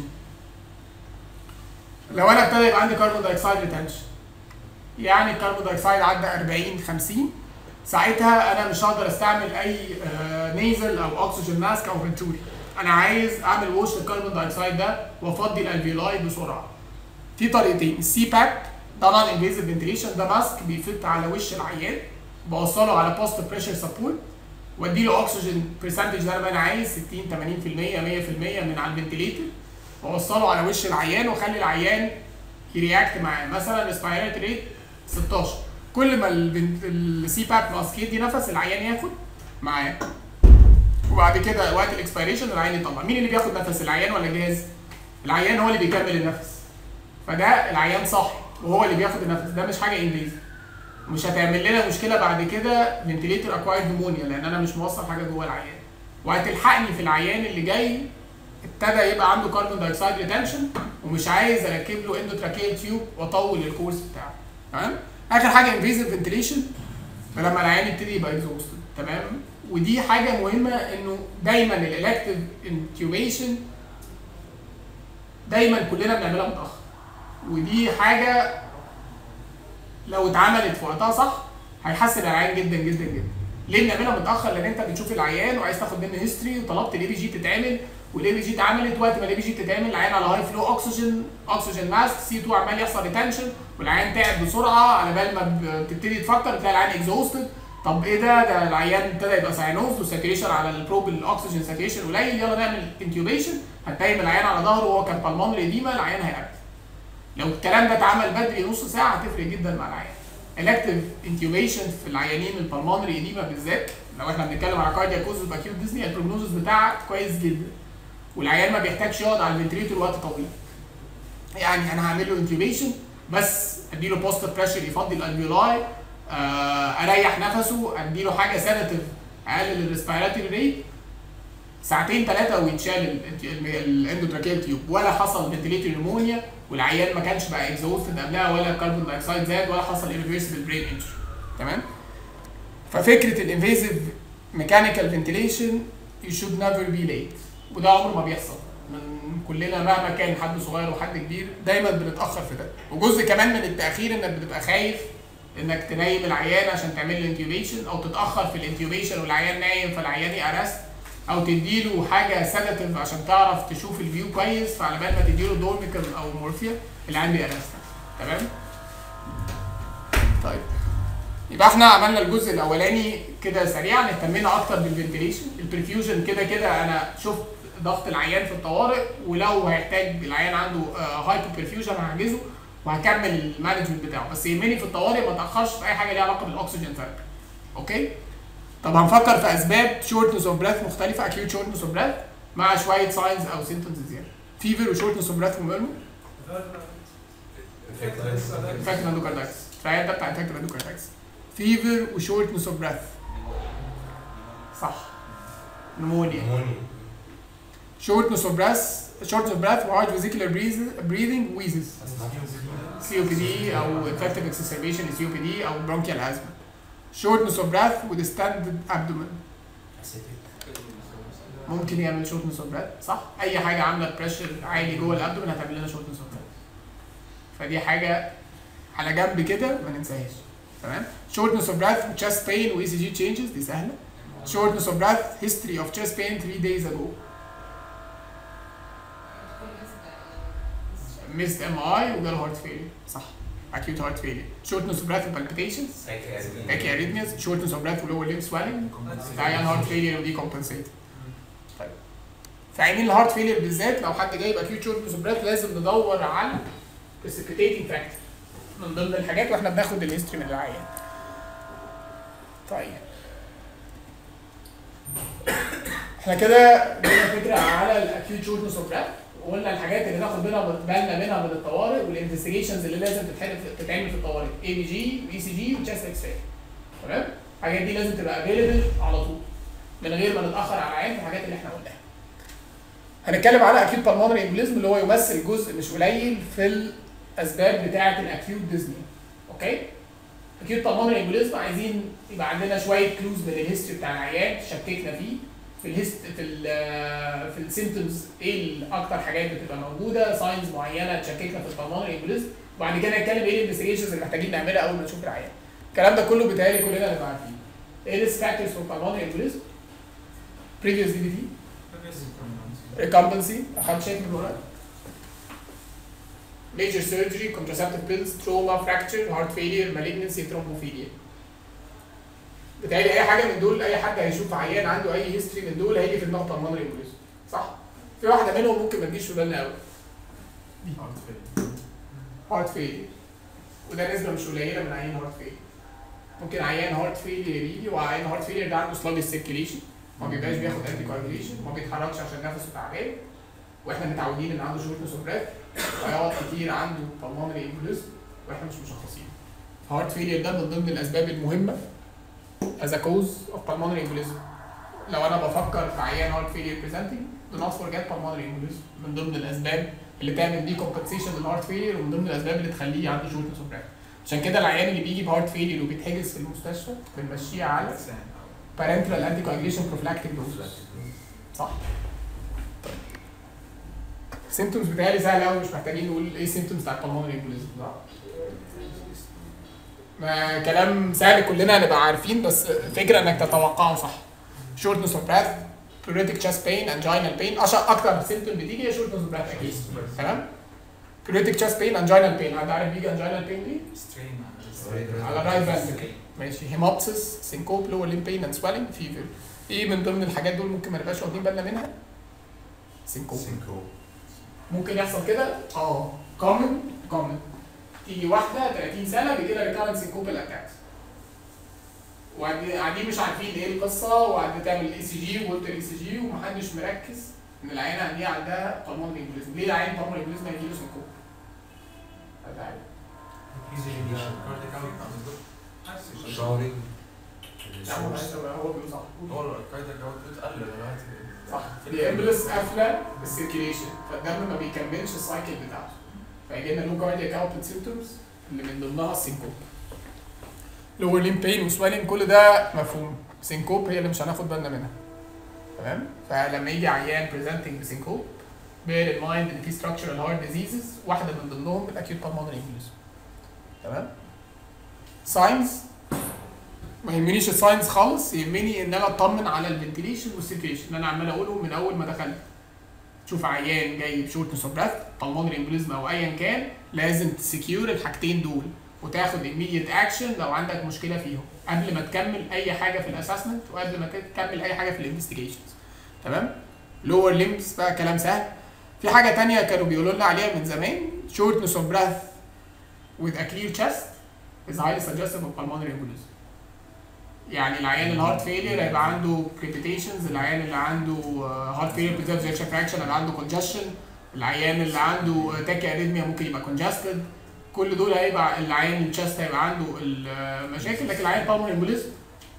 لو انا ابتدى يبقى عندي كربون دايوكسيد ريتنشن يعني الكربون دايوكسيد عدى 40 50 ساعتها انا مش هقدر استعمل اي نيزل او اكسجين ماسك او فنتوري انا عايز اعمل ووش للكربون دايوكسيد ده وافضي الالفيولاي بسرعه في طريقتين السي باب ده نون انفيزيف فنتيليشن ده ماسك بيفت على وش العيان بوصله على بوست بريشر سبورت وادي له اكسجين برسنتج زي ما انا عايز 60 80% 100% من على الفنتليتر واوصله على وش العيان واخلي العيان يرياكت معاه مثلا ريسبيراتوري ريت 16 كل ما السي باب ماسك يدي نفس العيان ياخد معاه وبعد كده وقت الاكسبيريشن العيان يطلع مين اللي بياخد نفس العيان ولا الجهاز؟ العيان هو اللي بيكمل النفس فده العيان صح وهو اللي بياخد النفس ده مش حاجه انفيزيف ومش هتعمل لنا مشكله بعد كده فنتليتور اكوايرد نمونيا لان انا مش موصل حاجه جوه العيان وهتلحقني في العيان اللي جاي ابتدى يبقى عنده كاربون دايوكسيد ريتنشن ومش عايز اركب له اندوتراكيال تيوب واطول الكورس بتاعه تمام اخر حاجه انفيزيف فنتليشن لما العيان يبتدي يبقى اكزوستد تمام ودي حاجه مهمه انه دايما الالكتيف انتيوبيشن دايما كلنا بنعملها متاخر ودي حاجه لو اتعملت في وقتها صح هيحسن العيان جدا جدا جدا ليه بنعملها متاخر لان انت بتشوف العيان وعايز تاخد منه هيستوري وطلبت الاي بي جي تتعمل والاي بي جي اتعملت وقت ما الاي بي جي تتعمل العيان على هاي فلو اوكسجين اوكسجين ماسك سي 2 عمال يحصل ريتنشن والعيان تعب بسرعه على بال ما بتبتدي تفكر تلاقي العيان اكزوستد طب ايه ده ده العيان ابتدى يبقى ساينوز وساتوريشن على البروب الاكسجين ساتوريشن قليل يلا نعمل انتيوبيشن هتنيم العيان على ظهره وهو كان بالمونري اديما العيان هيقعد لو الكلام ده اتعمل بدري نص ساعه هتفرق جدا مع العيان elective intubation في العيانين البلمونري اديما بالذات لو احنا بنتكلم على كاردياكوزس باكيوت ديزني البروجنوزس بتاعها كويس جدا والعيان ما بيحتاجش يقعد على الفنتريتور وقت طويل يعني انا هعمل له انتيوبيشن بس اديله بوست بريشر يفضي الالفيولاي آه اريح نفسه اديله حاجه سيداتيف اقلل الريسبيراتوري ريت ساعتين ثلاثه ويتشال الاندوتراكيال تيوب ولا حصل فنتليتور نمونيا والعيان ما كانش بقى اكزوستد قبلها ولا كربون دايوكسيد زاد ولا حصل irreversible برين انجري تمام ففكره الانفيزيف ميكانيكال فنتيليشن يو شود نيفر بي ليت وده عمره ما بيحصل من كلنا مهما كان حد صغير وحد كبير دايما بنتاخر في ده وجزء كمان من التاخير انك بتبقى خايف انك تنيم العيان عشان تعمل له انتيوبيشن او تتاخر في الانتيوبيشن والعيان نايم فالعيان يأرست او تديله حاجه سيداتيف عشان تعرف تشوف الفيو كويس فعلى بال ما تديله دورميكال او مورفيا العيان بيأرست تمام طيب يبقى احنا عملنا الجزء الاولاني كده سريعا اهتمينا اكتر بالفنتيليشن البرفيوجن كده كده انا شفت ضغط العيان في الطوارئ ولو هيحتاج العيان عنده هايبو برفيوجن هحجزه وهكمل المانجمنت بتاعه بس يهمني في الطوارئ ما تاخرش في اي حاجه ليها علاقه بالاكسجين ثيرابي اوكي طب هنفكر في اسباب شورتنس اوف بريث مختلفه اكيوت شورتنس اوف بريث مع شويه ساينز او سيمتومز زياده فيفر وشورتنس اوف بريث وماله انفكتد اندوكاردايتس العيان ده بتاع انفكتد اندوكاردايتس فيفر وشورتنس اوف بريث صح نمونيا shortness of breath shortness of breath وhard vesicular breathing wheezes COPD او infective exacerbation ل COPD او bronchial asthma shortness of breath with distended abdomen ممكن يعمل shortness of breath صح اي حاجه عامله بريشر عالي جوه الابدومن هتعمل لنا shortness of breath فدي حاجه على جنب كده ما ننساهاش تمام shortness of breath with chest pain و ECG changes دي سهله shortness of breath history of chest pain 3 days ago missed MI وجاله هارت فيلير صح acute heart failure shortness of breath and palpitations tachyarrhythmias shortness of breath و lower limb swelling عيان هارت فيلير ودي compensated طيب في عينين الهارت فيلير بالذات لو حد جايب acute shortness of breath لازم ندور على precipitating factor من ضمن الحاجات واحنا بناخد الهيستوري من العيان طيب احنا كده جبنا فكره على الاكيوت شورتنس اوف بريث وقلنا الحاجات اللي ناخد منها بالنا منها من الطوارئ والانفستيجيشنز اللي لازم تتحل تتعمل في الطوارئ اي بي جي واي سي جي وتشست اكس راي تمام الحاجات دي لازم تبقى افيلبل على طول من غير ما نتاخر على العين في الحاجات اللي احنا قلناها هنتكلم على اكيوت بالمونري امبوليزم اللي هو يمثل جزء مش قليل في الاسباب بتاعه الاكيوت ديزني اوكي اكيوت بالمونري امبوليزم عايزين يبقى عندنا شويه كلوز من الهيستوري بتاع العيان شككنا فيه في الهيست في ال في السيمتومز ايه اكتر حاجات بتبقى موجوده ساينز معينه تشككنا في البلمونري امبوليزم وبعد كده نتكلم ايه الانفستيجيشنز اللي محتاجين نعملها اول ما نشوف العيان الكلام ده كله بيتهيألي كلنا نبقى عارفين ايه الريسك فاكتورز فور بالمونري امبوليزم بريفيوس دي بي تي ريكمبنسي اخدت شايف من الورق major surgery contraceptive pills trauma fracture heart failure malignancy thrombophilia بتهيألي اي حاجه من دول اي حد هيشوف عيان عنده اي هيستوري من دول هيجي في دماغه بالمونري امبوليزم صح في واحده منهم ممكن ما تجيش في بالنا قوي هارت فيلير وده نسبه مش قليله من عيان هارت فيلير ممكن عيان هارت فيلير يجي وعيان هارت فيلير ده عنده سلاج سيركيليشن ما بيبقاش بياخد انتي كواجوليشن ما بيتحركش عشان نفسه تعبان واحنا متعودين ان عنده شورتنس اوف بريث ويقعد كتير عنده بالمونري امبوليزم واحنا مش مشخصين هارت فيلير ده من ضمن الاسباب المهمه as a cause of pulmonary embolism لو انا بفكر في عيان هارت فيلير presenting do not forget pulmonary embolism من ضمن الاسباب اللي تعمل دي compensation للهارت فيلير ومن ضمن الاسباب اللي تخليه عنده shortness of breath عشان كده العيان اللي بيجي بهارت فيلير وبيتحجز في المستشفى بنمشيه على parenteral anticoagulation prophylactic dose صح السيمتومز بتاعي سهل قوي مش محتاجين نقول ايه السيمتومز بتاع pulmonary embolism صح؟ ما كلام سهل كلنا هنبقى عارفين بس فكره انك تتوقعه صح shortness of breath pruritic chest pain anginal pain اشهر اكتر سيمتوم بتيجي هي shortness of breath اكيد تمام pruritic chest pain anginal pain حد عارف بيجي anginal pain دي؟ على right ventricle ماشي هيموبسيس سينكوب لور ليم بين اند سويلنج فيفر ايه من ضمن الحاجات دول ممكن ما نبقاش واخدين بالنا منها؟ سينكوب ممكن يحصل كده؟ اه كومن كومن تيجي واحده 30 سنه بيجي لها ريكارنت سينكوبال اتاكس وقاعدين مش عارفين ايه القصه وقاعده تعمل اي سي جي وقلت الاي سي جي ومحدش مركز ان العينه دي عندها بالمونري امبوليزم ليه العين بالمونري امبوليزم هيجي له سينكوب؟ حد عارف؟
شاورينج
لا هو هو بيقول صح
هو الكايدر جوده بتقلل دلوقتي
صح الامبلس قافله السيركيليشن فالدم ما بيكملش السايكل بتاعته فيجي لنا لو كاردياك اوتبوت سيمتومز اللي من ضمنها السينكوب لور ليم بين وسويلنج كل ده مفهوم سينكوب هي اللي مش هناخد بالنا منها تمام فلما يجي عيان بريزنتنج بسينكوب bear in mind ان في structural heart diseases واحده من ضمنهم الاكيوت pulmonary embolism تمام ساينز ما يهمنيش الساينس خالص يهمني ان انا اطمن على الفنتيليشن والسيركيشن اللي انا عمال اقوله من اول ما دخلت تشوف عيان جاي بشورتنس اوف براث بالمونري امبوليزم او ايا كان لازم تسكيور الحاجتين دول وتاخد immediate اكشن لو عندك مشكله فيهم قبل ما تكمل اي حاجه في الاسسمنت وقبل ما تكمل اي حاجه في الانفستيجيشنز تمام لور ليمبس بقى كلام سهل في حاجه تانية كانوا بيقولوا لنا عليها من زمان shortness of breath with a clear chest is highly suggestive of pulmonary embolism يعني العيان الهارت فيلير هيبقى عنده كريبيتيشنز العيان اللي عنده هارت فيلير بريزيرف زي فراكشن اللي عنده كونجشن العيان اللي عنده تاكي اريثميا ممكن يبقى كونجستد كل دول هيبقى العيان الشست هيبقى عنده المشاكل لكن العيان بالمونري امبوليزم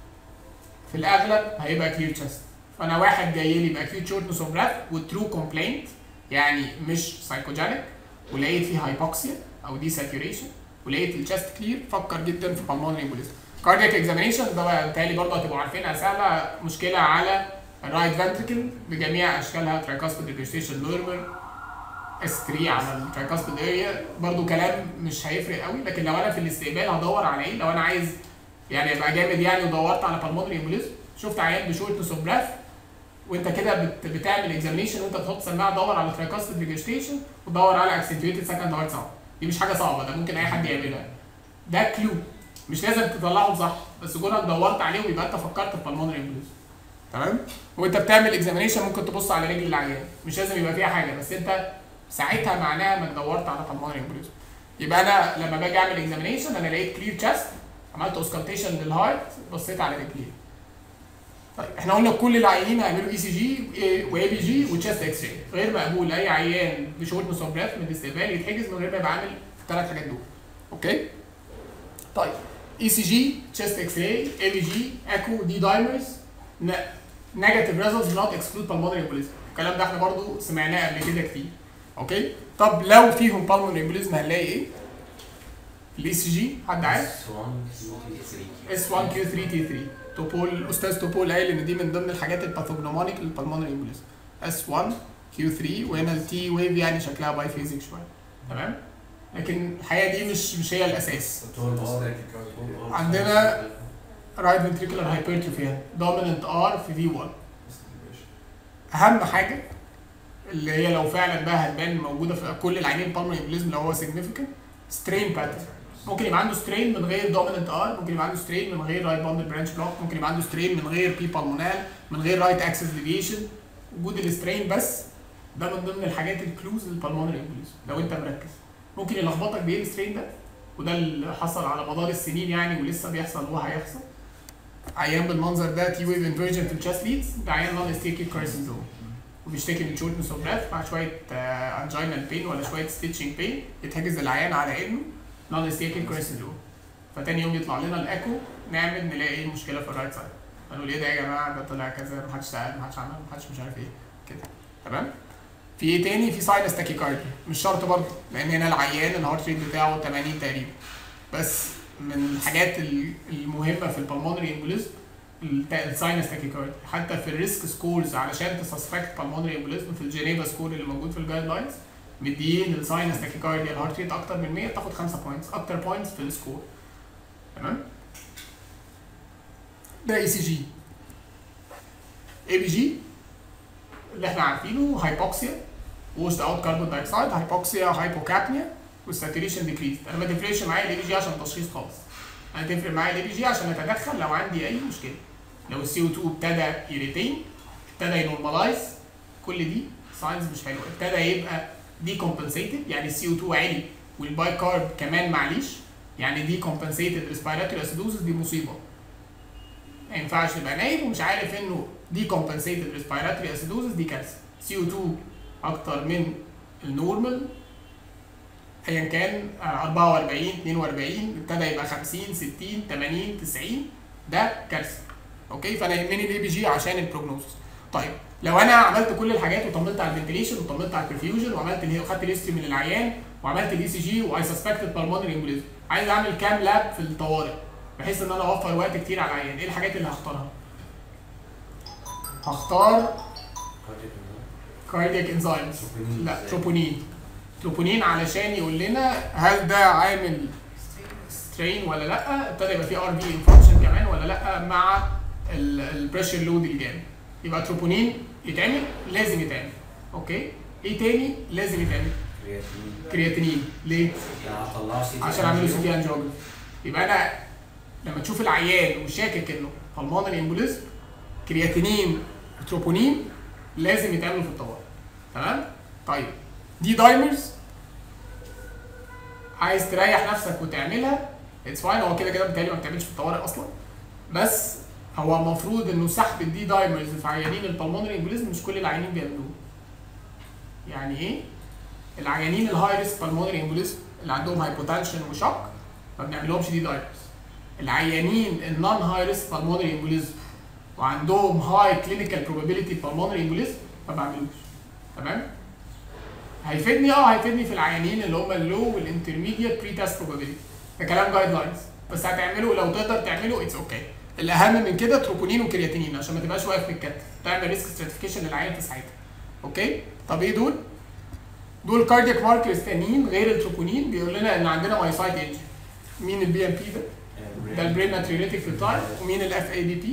في الاغلب هيبقى كلير تشست فانا واحد جاي لي باكيوت شورتنس اوف براث وترو كومبلينت يعني مش سايكوجينيك ولقيت فيه هايبوكسيا او دي ساتوريشن ولقيت الشست كلير فكر جدا في بالمونري امبوليزم كاردياك اكزامينيشن ده بقى بالتالي برضه هتبقوا عارفينها سهله مشكله على الرايت فنتريكل بجميع اشكالها ترايكاسبيد ريجستيشن نورمال اس 3 على الترايكاسبيد اريا برضه كلام مش هيفرق قوي لكن لو انا في الاستقبال هدور على ايه لو انا عايز يعني ابقى جامد يعني ودورت على بالمونري امبوليزم شفت عيان بشورتنس اوف براث وانت كده بت بتعمل اكزامينيشن وانت بتحط سماعه تدور على ترايكاسبيد ريجستيشن وتدور على اكسنتويتد سكند هارت ساوند دي مش حاجه صعبه ده ممكن اي حد يعملها ده كلو مش لازم تطلعهم صح بس كونك دورت عليهم يبقى انت فكرت في بالمونري امبوليزم تمام وانت بتعمل اكزامينيشن ممكن تبص على رجل العيان مش لازم يبقى فيها حاجه بس انت ساعتها معناها انك دورت على بالمونري امبوليزم يبقى انا لما باجي اعمل اكزامينيشن انا لقيت كلير تشست عملت اوسكالتيشن للهارت بصيت على رجليه طيب احنا قلنا كل العيانين هيعملوا اي سي جي واي بي جي وتشست اكس راي غير مقبول اي عيان بشورتنس اوف براث من الاستقبال يتحجز من غير ما يبقى عامل الثلاث حاجات دول اوكي طيب اي سي جي تشست اكس راي اي بي جي اكو دي دايمرز نيجاتيف ريزلتس نوت اكسكلود بالمونري امبوليزم الكلام ده احنا برضو سمعناه قبل كده كتير اوكي طب لو فيهم بالمونري امبوليزم هنلاقي ايه الاي سي جي حد عارف اس 1 كيو 3 تي 3 توبول استاذ توبول قايل ان دي من ضمن الحاجات الباثوجنومونيك للبالمونري امبوليزم اس 1 كيو 3 وهنا التي ويف يعني شكلها باي فيزيك شويه تمام لكن الحقيقه دي مش مش هي الاساس عندنا رايت فنتريكولار هايبرتروفي دوميننت ار في في 1 اهم حاجه اللي هي لو فعلا بقى هتبان موجوده في كل العينين البالمونري امبوليزم لو هو سيجنيفيكانت سترين باترن ممكن يبقى عنده سترين من غير دوميننت ار ممكن يبقى عنده سترين من غير رايت باوندد برانش بلوك ممكن يبقى عنده سترين من غير بي بالمونال من غير رايت اكسس ديفيشن وجود السترين بس ده من ضمن الحاجات الكلوز للبالمونري امبوليزم لو انت مركز ممكن يلخبطك بايه السترين ده وده اللي حصل على مدار السنين يعني ولسه بيحصل وهيحصل عيان بالمنظر ده تي ويف انفيرجن في الشاست ليدز ده عيان نون ستيكي كارسينوم وبيشتكي من شورتنس اوف براث مع شويه انجينال بين ولا شويه ستيتشنج بين يتحجز العيان على انه نون ستيكي كارسينوم فتاني يوم يطلع لنا الايكو نعمل نلاقي ايه المشكله في الرايت سايد هنقول ايه ده يا جماعه ده طلع كذا محدش سال محدش عمل محدش مش عارف ايه كده تمام في ايه تاني في ساينس تاكيكارديا مش شرط برضه لان هنا العيان الهارت ريت بتاعه 80 تقريبا بس من الحاجات ال- المهمه في البلمونري امبوليزم الساينس تاكيكارديا حتى في الريسك سكورز علشان تسسبكت بالمونري امبوليزم في الجنيفا سكور اللي موجود في الجايد لاينز مديين الساينس تاكيكارديا الهارت ريت اكتر من 100 تاخد 5 بوينتس اكتر بوينتس في السكور تمام ده اي سي جي اي بي جي اللي احنا عارفينه هايبوكسيا ووشد اوت كاربون دايوكسيد هايبوكسيا هايبوكابنيا والساتوريشن ديكريز انا ما تفرقش معايا الاي بي جي عشان تشخيص خالص انا تفرق معايا الاي بي جي عشان اتدخل لو عندي اي مشكله لو السي او 2 ابتدى يريتين ابتدى ينورمالايز كل دي ساينز مش حلوه ابتدى يبقى دي كومبنسيتد يعني السي او 2 عالي والباي كارب كمان معليش يعني دي كومبنسيتد ريسبيراتوري اسيدوزس دي مصيبه ما ينفعش تبقى نايم ومش عارف انه دي كومبنسيتد ريسبيراتوري اسيدوزس دي كارثه سي او 2 اكتر من النورمال ايا كان آه، 44 42 ابتدى يبقى 50 60 80 90 ده كارثه اوكي فانا يهمني الاي بي جي عشان البروجنوزس طيب لو انا عملت كل الحاجات وطمنت على الفنتليشن وطمنت على البرفيوجن وعملت اللي خدت الهيستوري من العيان وعملت الاي سي جي واي سسبكتد بالمونري امبوليزم عايز اعمل كام لاب في الطوارئ بحيث ان انا اوفر وقت كتير على العيان ايه الحاجات اللي هختارها هختار كاردياك انزيمز لا تروبونين تروبونين علشان يقول لنا هل ده عامل سترين ولا لا ابتدى يبقى في ار في انفكشن كمان ولا لا مع البريشر لود الجامد يبقى تروبونين يتعمل لازم يتعمل اوكي ايه تاني لازم يتعمل كرياتينين ليه عشان اعمله سي تي انجيوجرافي يبقى انا لما تشوف العيان وشاكك انه بالمونري امبوليزم كرياتينين وتروبونين لازم يتعملوا في الطوارئ تمام طيب دي دايمرز عايز تريح نفسك وتعملها اتس فاين هو كده كده بالتالي ما بتعملش في الطوارئ اصلا بس هو المفروض انه سحب الدي دايمرز في عيانين البلمونري امبوليزم مش كل العيانين بيعملوه يعني ايه العيانين الهاي ريسك بالمونري امبوليزم اللي عندهم هايبوتنشن وشوك ما بنعملهمش دي دايمرز العيانين النون هاي ريسك بالمونري امبوليزم وعندهم هاي كلينيكال بروبابيلتي بالمونري امبوليزم ما بعملوش تمام هيفيدني اه هيفيدني في العيانين اللي هم اللو والانترميديت بري تيست بروبابيلتي ده كلام جايد لاينز بس هتعمله لو تقدر تعمله اتس اوكي الاهم من كده تروبونين وكرياتينين عشان ما تبقاش واقف في الكتف تعمل ريسك ستراتيفيكيشن للعيان في ساعتها اوكي طب ايه دول دول كاردياك ماركرز تانيين غير التروبونين بيقول لنا ان عندنا مايسايت انجن مين البي ام بي ده ده البرين ناتريوليتيك فيتايل ومين الاف اي دي بي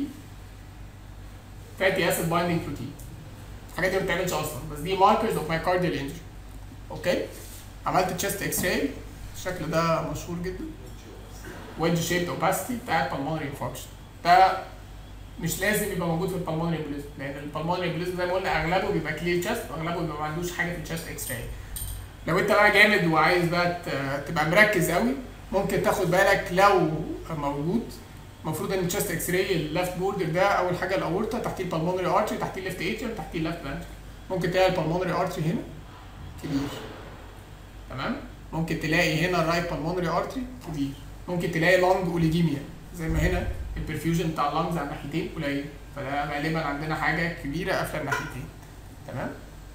فاتي اسيد بايندينج بروتين الحاجات دي ما بتتعملش اصلا بس دي ماركرز اوف مايكارديال انجري اوكي عملت تشيست اكس راي الشكل ده مشهور جدا ويدج شيبد اوباسيتي بتاعت بالمونري انفكشن ده مش لازم يبقى موجود في البالمونري امبوليزم لان البالمونري امبوليزم زي ما قلنا اغلبه بيبقى كلير تشيست واغلبه بيبقى ما عندوش حاجه في التشيست اكس راي لو انت بقى جامد وعايز بقى ت- تبقى مركز قوي ممكن تاخد بالك لو موجود المفروض ان التشست اكس راي الليفت بوردر ده اول حاجه الاورطه تحتيه البالمونري ارتري تحتيه الليفت اتريوم تحتيه الليفت فانتري ممكن تلاقي البالمونري ارتري هنا كبير تمام ممكن تلاقي هنا الرايت بالمونري ارتري كبير ممكن تلاقي لونج اوليجيميا زي ما هنا البرفيوجن بتاع اللونجز على الناحيتين قليل فده غالبا عندنا حاجه كبيره قافله الناحيتين تمام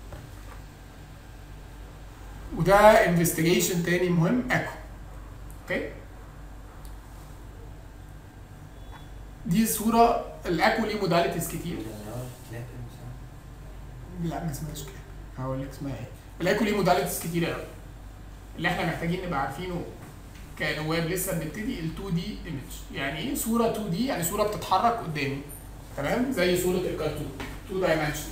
وده انفستيجيشن تاني مهم اكو اوكي دي صوره الاكو ليه موداليتيز كتير لا ما اسمهاش كده هقول لك اسمها ايه الاكو ليه موداليتيز كتير قوي اللي احنا محتاجين نبقى عارفينه كنواب لسه بنبتدي ال 2 دي ايمج يعني ايه صوره 2 دي يعني صوره بتتحرك قدامي تمام زي صوره الكرتون 2 دايمنشن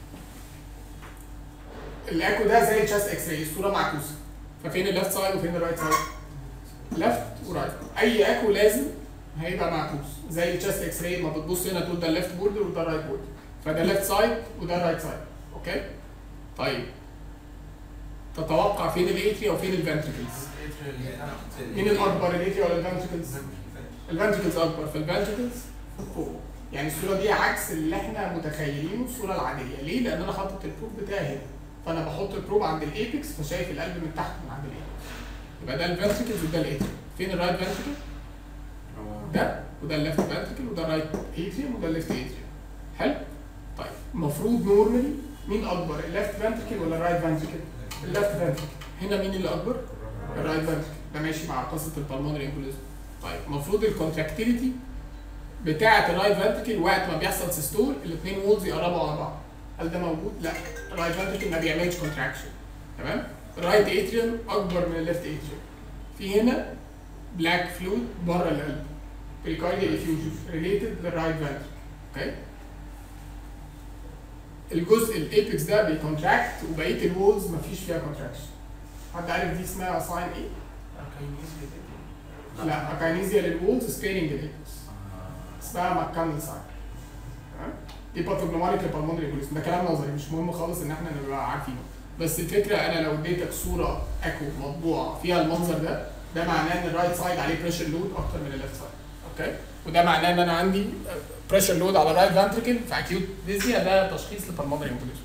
الاكو ده زي الشاست اكس راي الصوره معكوسه ففين الليفت سايد وفين الرايت سايد ليفت ورايت اي اكو لازم هيبقى معكوس زي الشاست اكس راي ما بتبص هنا تقول ده الليفت بوردر وده الرايت بوردر فده ليفت سايد وده الرايت سايد اوكي طيب تتوقع فين الاتريا وفين الفنتريكلز مين الاكبر الاتريا ولا الفنتريكلز الفنتريكلز اكبر فالفنتريكلز فوق يعني الصوره دي عكس اللي احنا متخيلينه الصوره العاديه ليه لان انا حاطط البروب بتاعي هنا فانا بحط البروب عند الايبكس فشايف القلب من تحت من عند الايبكس يبقى ده الفنتريكلز وده الاتريا فين الرايت فنتريكل ده وده الليفت فانتركل وده الرايت اتريوم وده الليفت اتريوم حلو طيب المفروض نورمالي مين اكبر الليفت فانتركل ولا الرايت فانتركل الليفت فانتركل هنا مين اللي اكبر الرايت فانتركل ده ماشي مع قصه البلمونري امبوليزم طيب المفروض الكونتراكتيليتي بتاعه الرايت فانتركل وقت ما بيحصل سيستول الاثنين وولز يقربوا على بعض هل ده موجود؟ لا الرايت فانتركل ما بيعملش كونتراكشن تمام الرايت اتريوم اكبر من الليفت اتريوم في هنا بلاك فلويد بره القلب بريكارديال افيوجن ريليتد للرايت فانتركل اوكي الجزء الابيكس ده بيكونتراكت وبقيه الوولز مفيش فيها كونتراكشن حد عارف دي اسمها ساين ايه؟ لا اكاينيزيا للوولز سبيرنج الابيكس اسمها ماكانل ساين تمام؟ دي باثوجنوماريك للبلمونري امبوليزم ده كلام نظري مش مهم خالص ان احنا نبقى عارفينه بس الفكره انا لو اديتك صوره اكو مطبوعه فيها المنظر ده ده معناه ان الرايت سايد عليه بريشر لود اكتر من الليفت سايد اوكي وده معناه ان انا عندي بريشر لود على الرايت فانتركل في اكيوت ديزيا ده تشخيص للبلمونري امبوليزم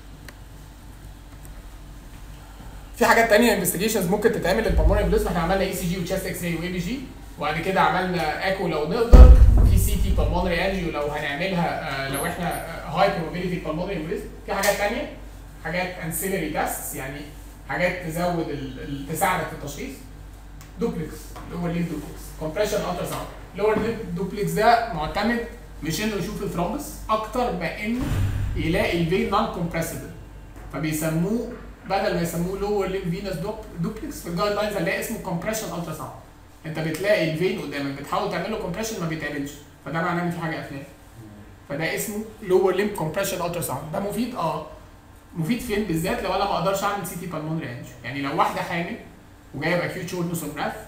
في حاجات تانية انفستيجيشنز ممكن تتعمل للبلمونري امبوليزم احنا عملنا اي سي جي وتشست اكس راي واي بي جي وبعد كده عملنا اكو لو نقدر في سي تي بالمونري انجيو لو هنعملها آه، لو احنا هاي probability بالمونري امبوليزم في حاجات تانية حاجات انسيلري تيستس يعني حاجات تزود ال- ال- تساعدك في التشخيص دوبلكس لور ليد دوبلكس كومبريشن الترا ساوند لور ليد دوبلكس ده معتمد مش انه يشوف الثرومبس اكتر ما انه يلاقي الفين نون كومبريسبل فبيسموه بدل ما يسموه لور ليد فينس دوبلكس في الجايد لاينز هنلاقي اسمه كومبريشن الترا ساوند انت بتلاقي الفين قدامك بتحاول تعمل له كومبريشن ما بيتعملش فده معناه ان في حاجه قافلاه فده اسمه لور ليم كومبريشن الترا ساوند ده مفيد اه مفيد فين بالذات لو انا ما اقدرش اعمل سي تي بالمونري انجيو يعني لو واحده حامل وجايه باكيوت شورتنس اوف براث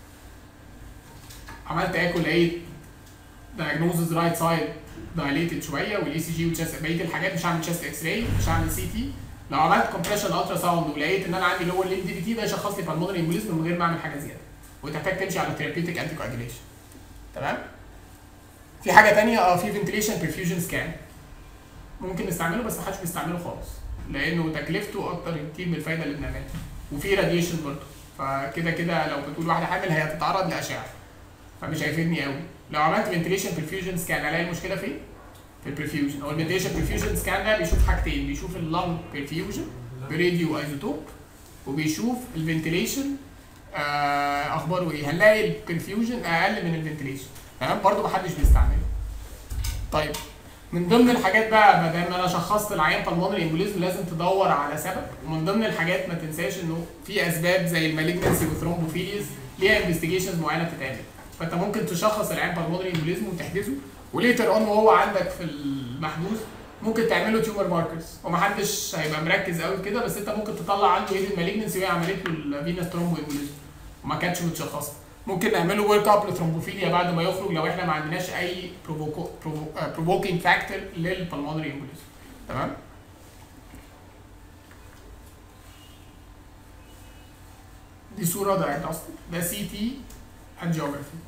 عملت اكل لقيت diagnosis رايت سايد dilated شويه والاي سي جي والشيست بقيه الحاجات مش هعمل شيست اكس راي مش هعمل سي تي لو عملت كومبريشن الترا ساوند ولقيت ان انا عندي لور ليم دي بي تي ده يشخص لي بالمونري امبوليزم من غير ما اعمل حاجه زياده وتحتاج تمشي على ثيرابيوتيك انتي كواجيليشن تمام في حاجه تانية اه في فنتليشن برفيوجن سكان ممكن نستعمله بس محدش بيستعمله خالص لانه تكلفته اكتر كتير من الفايده اللي بنعملها وفي راديشن برضه فكده كده لو بتقول واحده حامل هي هتتعرض لاشعه فمش هيفيدني قوي لو عملت فنتليشن برفيوجن سكان الاقي المشكله فين؟ في البرفيوجن هو الفنتليشن برفيوجن سكان ده بيشوف حاجتين بيشوف اللنج برفيوجن براديو ايزوتوب وبيشوف الفنتليشن آه اخباره ايه هنلاقي البرفيوجن اقل من الفنتليشن تمام برضه محدش بيستعمله طيب من ضمن الحاجات بقى ما دام انا شخصت العيان بالمونري امبوليزم لازم تدور على سبب ومن ضمن الحاجات ما تنساش انه في اسباب زي المالجنسي والثرومبوفيليز ليها انفستيجيشنز معينه بتتعمل فانت ممكن تشخص العيان بالمونري امبوليزم وتحجزه وليتر اون وهو عندك في المحجوز ممكن تعمل له تيومر ماركرز ومحدش هيبقى مركز قوي كده بس انت ممكن تطلع عنده ايه المالجنسي وهي عملت له الفينس ثرومبو امبوليزم وما كانتش متشخصه ممكن نعمله ورك اب لثرومبوفيليا بعد ما يخرج لو احنا ما عندناش اي بروفوكينج فاكتور للبلمونري امبوليزم تمام دي صوره دايجنوستيك ده سي تي انجيوجرافي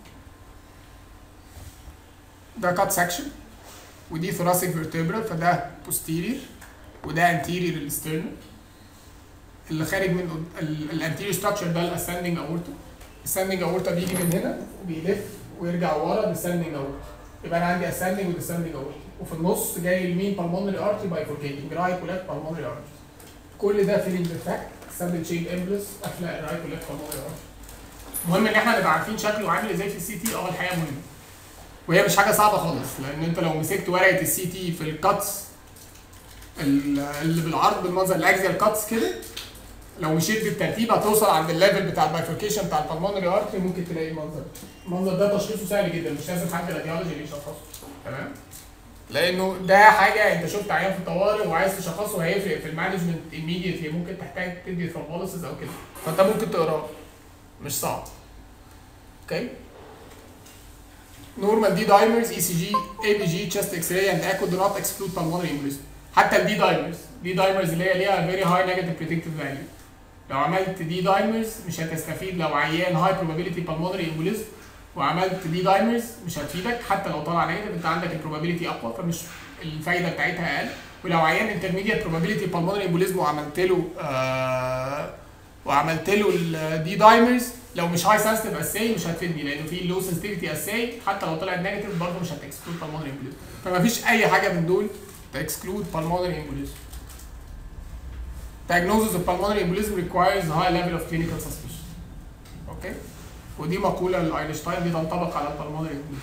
ده كات سكشن ودي ثوراسيك فيرتبرا فده posterior وده anterior للسترنم اللي خارج من الانتيريور ستراكشر ده الاسندنج اورتا الساندنج اورتا بيجي من هنا وبيلف ويرجع ورا بالساندنج اورتا يبقى انا عندي اساندنج وديساندنج اورتا وفي النص جاي اليمين بالمونري ارتري بايفوركيتنج رايت وليفت بالمونري ارتري كل ده فيلينج ديفكت ساندل شيب امبلس قافله الرايت وليفت بالمونري ارتري المهم ان احنا نبقى عارفين شكله عامل ازاي في السي تي اه الحقيقه مهمه وهي مش حاجه صعبه خالص لان انت لو مسكت ورقه السي تي في الكاتس اللي بالعرض بالمنظر الاكزيال كاتس كده لو مشيت بالترتيب هتوصل عند الليفل بتاع البايفوركيشن بتاع البلمونري ارتري ممكن تلاقي المنظر ده. المنظر ده تشخيصه سهل جدا مش لازم حد راديولوجي اللي يشخصه تمام لانه ده حاجه انت شفت عيان في الطوارئ وعايز تشخصه هيفرق في المانجمنت immediately ممكن تحتاج تدي ثرومبوليسيس او كده فانت ممكن تقراه مش صعب اوكي نورمال دي دايمرز اي سي جي اي بي جي تشست اكس راي اند ايكو دو نوت اكسكلود بالمونري امبوليزم حتى الدي دايمرز دي دايمرز اللي هي ليها فيري هاي نيجاتيف بريدكتيف فاليو لو عملت دي دايمرز مش هتستفيد لو عيان هاي probability بالمونري امبوليزم وعملت دي دايمرز مش هتفيدك حتى لو طلع نيجاتيف انت عندك البروبابيلتي اقوى فمش الفايده بتاعتها اقل ولو عيان انترميديت probability بالمونري امبوليزم وعملت له آه وعملت له الدي دايمرز لو مش هاي سنسيتيف اساي مش هتفيدني لانه في لو سنسيتيفيتي اساي حتى لو طلعت نيجاتيف برضه مش هتكسكلود بالمونري امبوليزم فما فيش اي حاجه من دول تكسكلود بالمونري امبوليزم Diagnosis of pulmonary embolism requires high level of clinical suspicion. اوكي؟ ودي مقولة لاينشتاين دي تنطبق على البلمونري امبوليزم.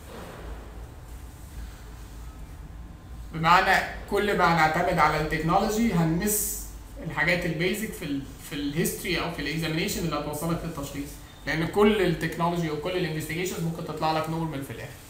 بمعنى كل ما هنعتمد على التكنولوجي هنمس الحاجات البيزك في ال في الهيستوري او في الاكزامينيشن اللي هتوصلك للتشخيص لان كل التكنولوجي وكل الانفستيجيشنز ممكن تطلع لك نورمال في الاخر.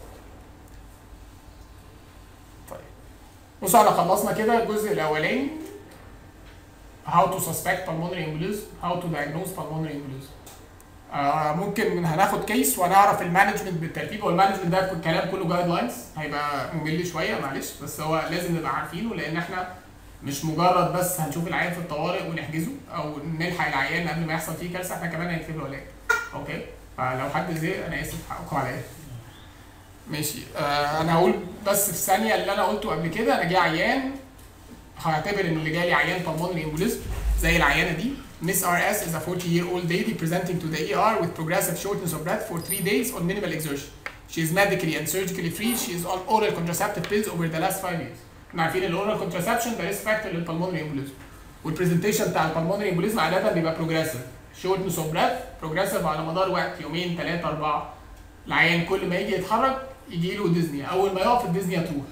طيب بصوا احنا خلصنا كده الجزء الاولاني how to suspect pulmonary embolism how to diagnose pulmonary embolism آه ممكن من هناخد كيس وهنعرف المانجمنت بالترتيب والمانجمنت ده الكلام كله جايد لاينز هيبقى ممل شويه معلش بس هو لازم نبقى عارفينه لان احنا مش مجرد بس هنشوف العيان في الطوارئ ونحجزه او نلحق العيان قبل ما يحصل فيه كارثه احنا كمان هنكتب له علاج اوكي فلو حد زهق انا اسف حقكم عليا ماشي آه انا هقول بس في ثانيه اللي انا قلته قبل كده انا جاي عيان هعتبر ان اللي جالي عيان pulmonary embolism زي العيانه دي Miss RS is a 40 year old lady presenting to the ER with progressive shortness of breath for three days on minimal exertion. She is medically and surgically free. She is on oral contraceptive pills over the last five years. احنا عارفين الاورال contraception ده ريسك فاكتور للبلمونري امبوليزم. والبرزنتيشن بتاع البلمونري امبوليزم عاده بيبقى بروجريسيف. shortness of breath بروجريسيف على مدار وقت يومين ثلاثه اربعه. العيان كل ما يجي يتحرك يجي له ديزني، اول ما يقف الديزني تروح.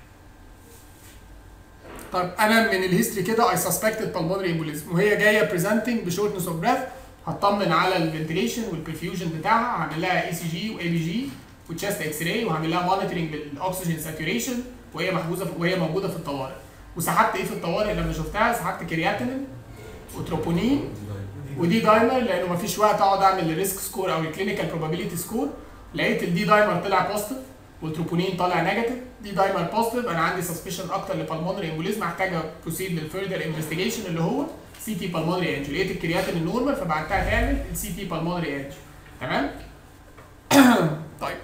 طب انا من الهيستوري كده اي سسبكتد بالمونري امبوليزم وهي جايه بريزنتنج بشورتنس اوف بريث هطمن على الفنتيليشن والبرفيوجن بتاعها هعمل لها اي سي جي واي بي جي وتشست اكس راي وهعمل لها مونيتورنج للاكسجين ساتوريشن وهي محجوزه في وهي موجوده في الطوارئ وسحبت ايه في الطوارئ لما شفتها سحبت كرياتينين وتروبونين ودي دايمر لانه مفيش وقت اقعد اعمل الريسك سكور او الكلينيكال بروبابيلتي سكور لقيت الدي دايمر طلع بوزيتيف والتروبونين طالع نيجاتيف دي دايمر بوزيتيف انا عندي سسبشن اكتر لبالمونري امبوليزم محتاجه بروسيد للفيرذر انفستيجيشن اللي هو سي تي بالمونري انجو لقيت الكرياتين النورمال فبعتها تعمل السي تي بالمونري انجو تمام طيب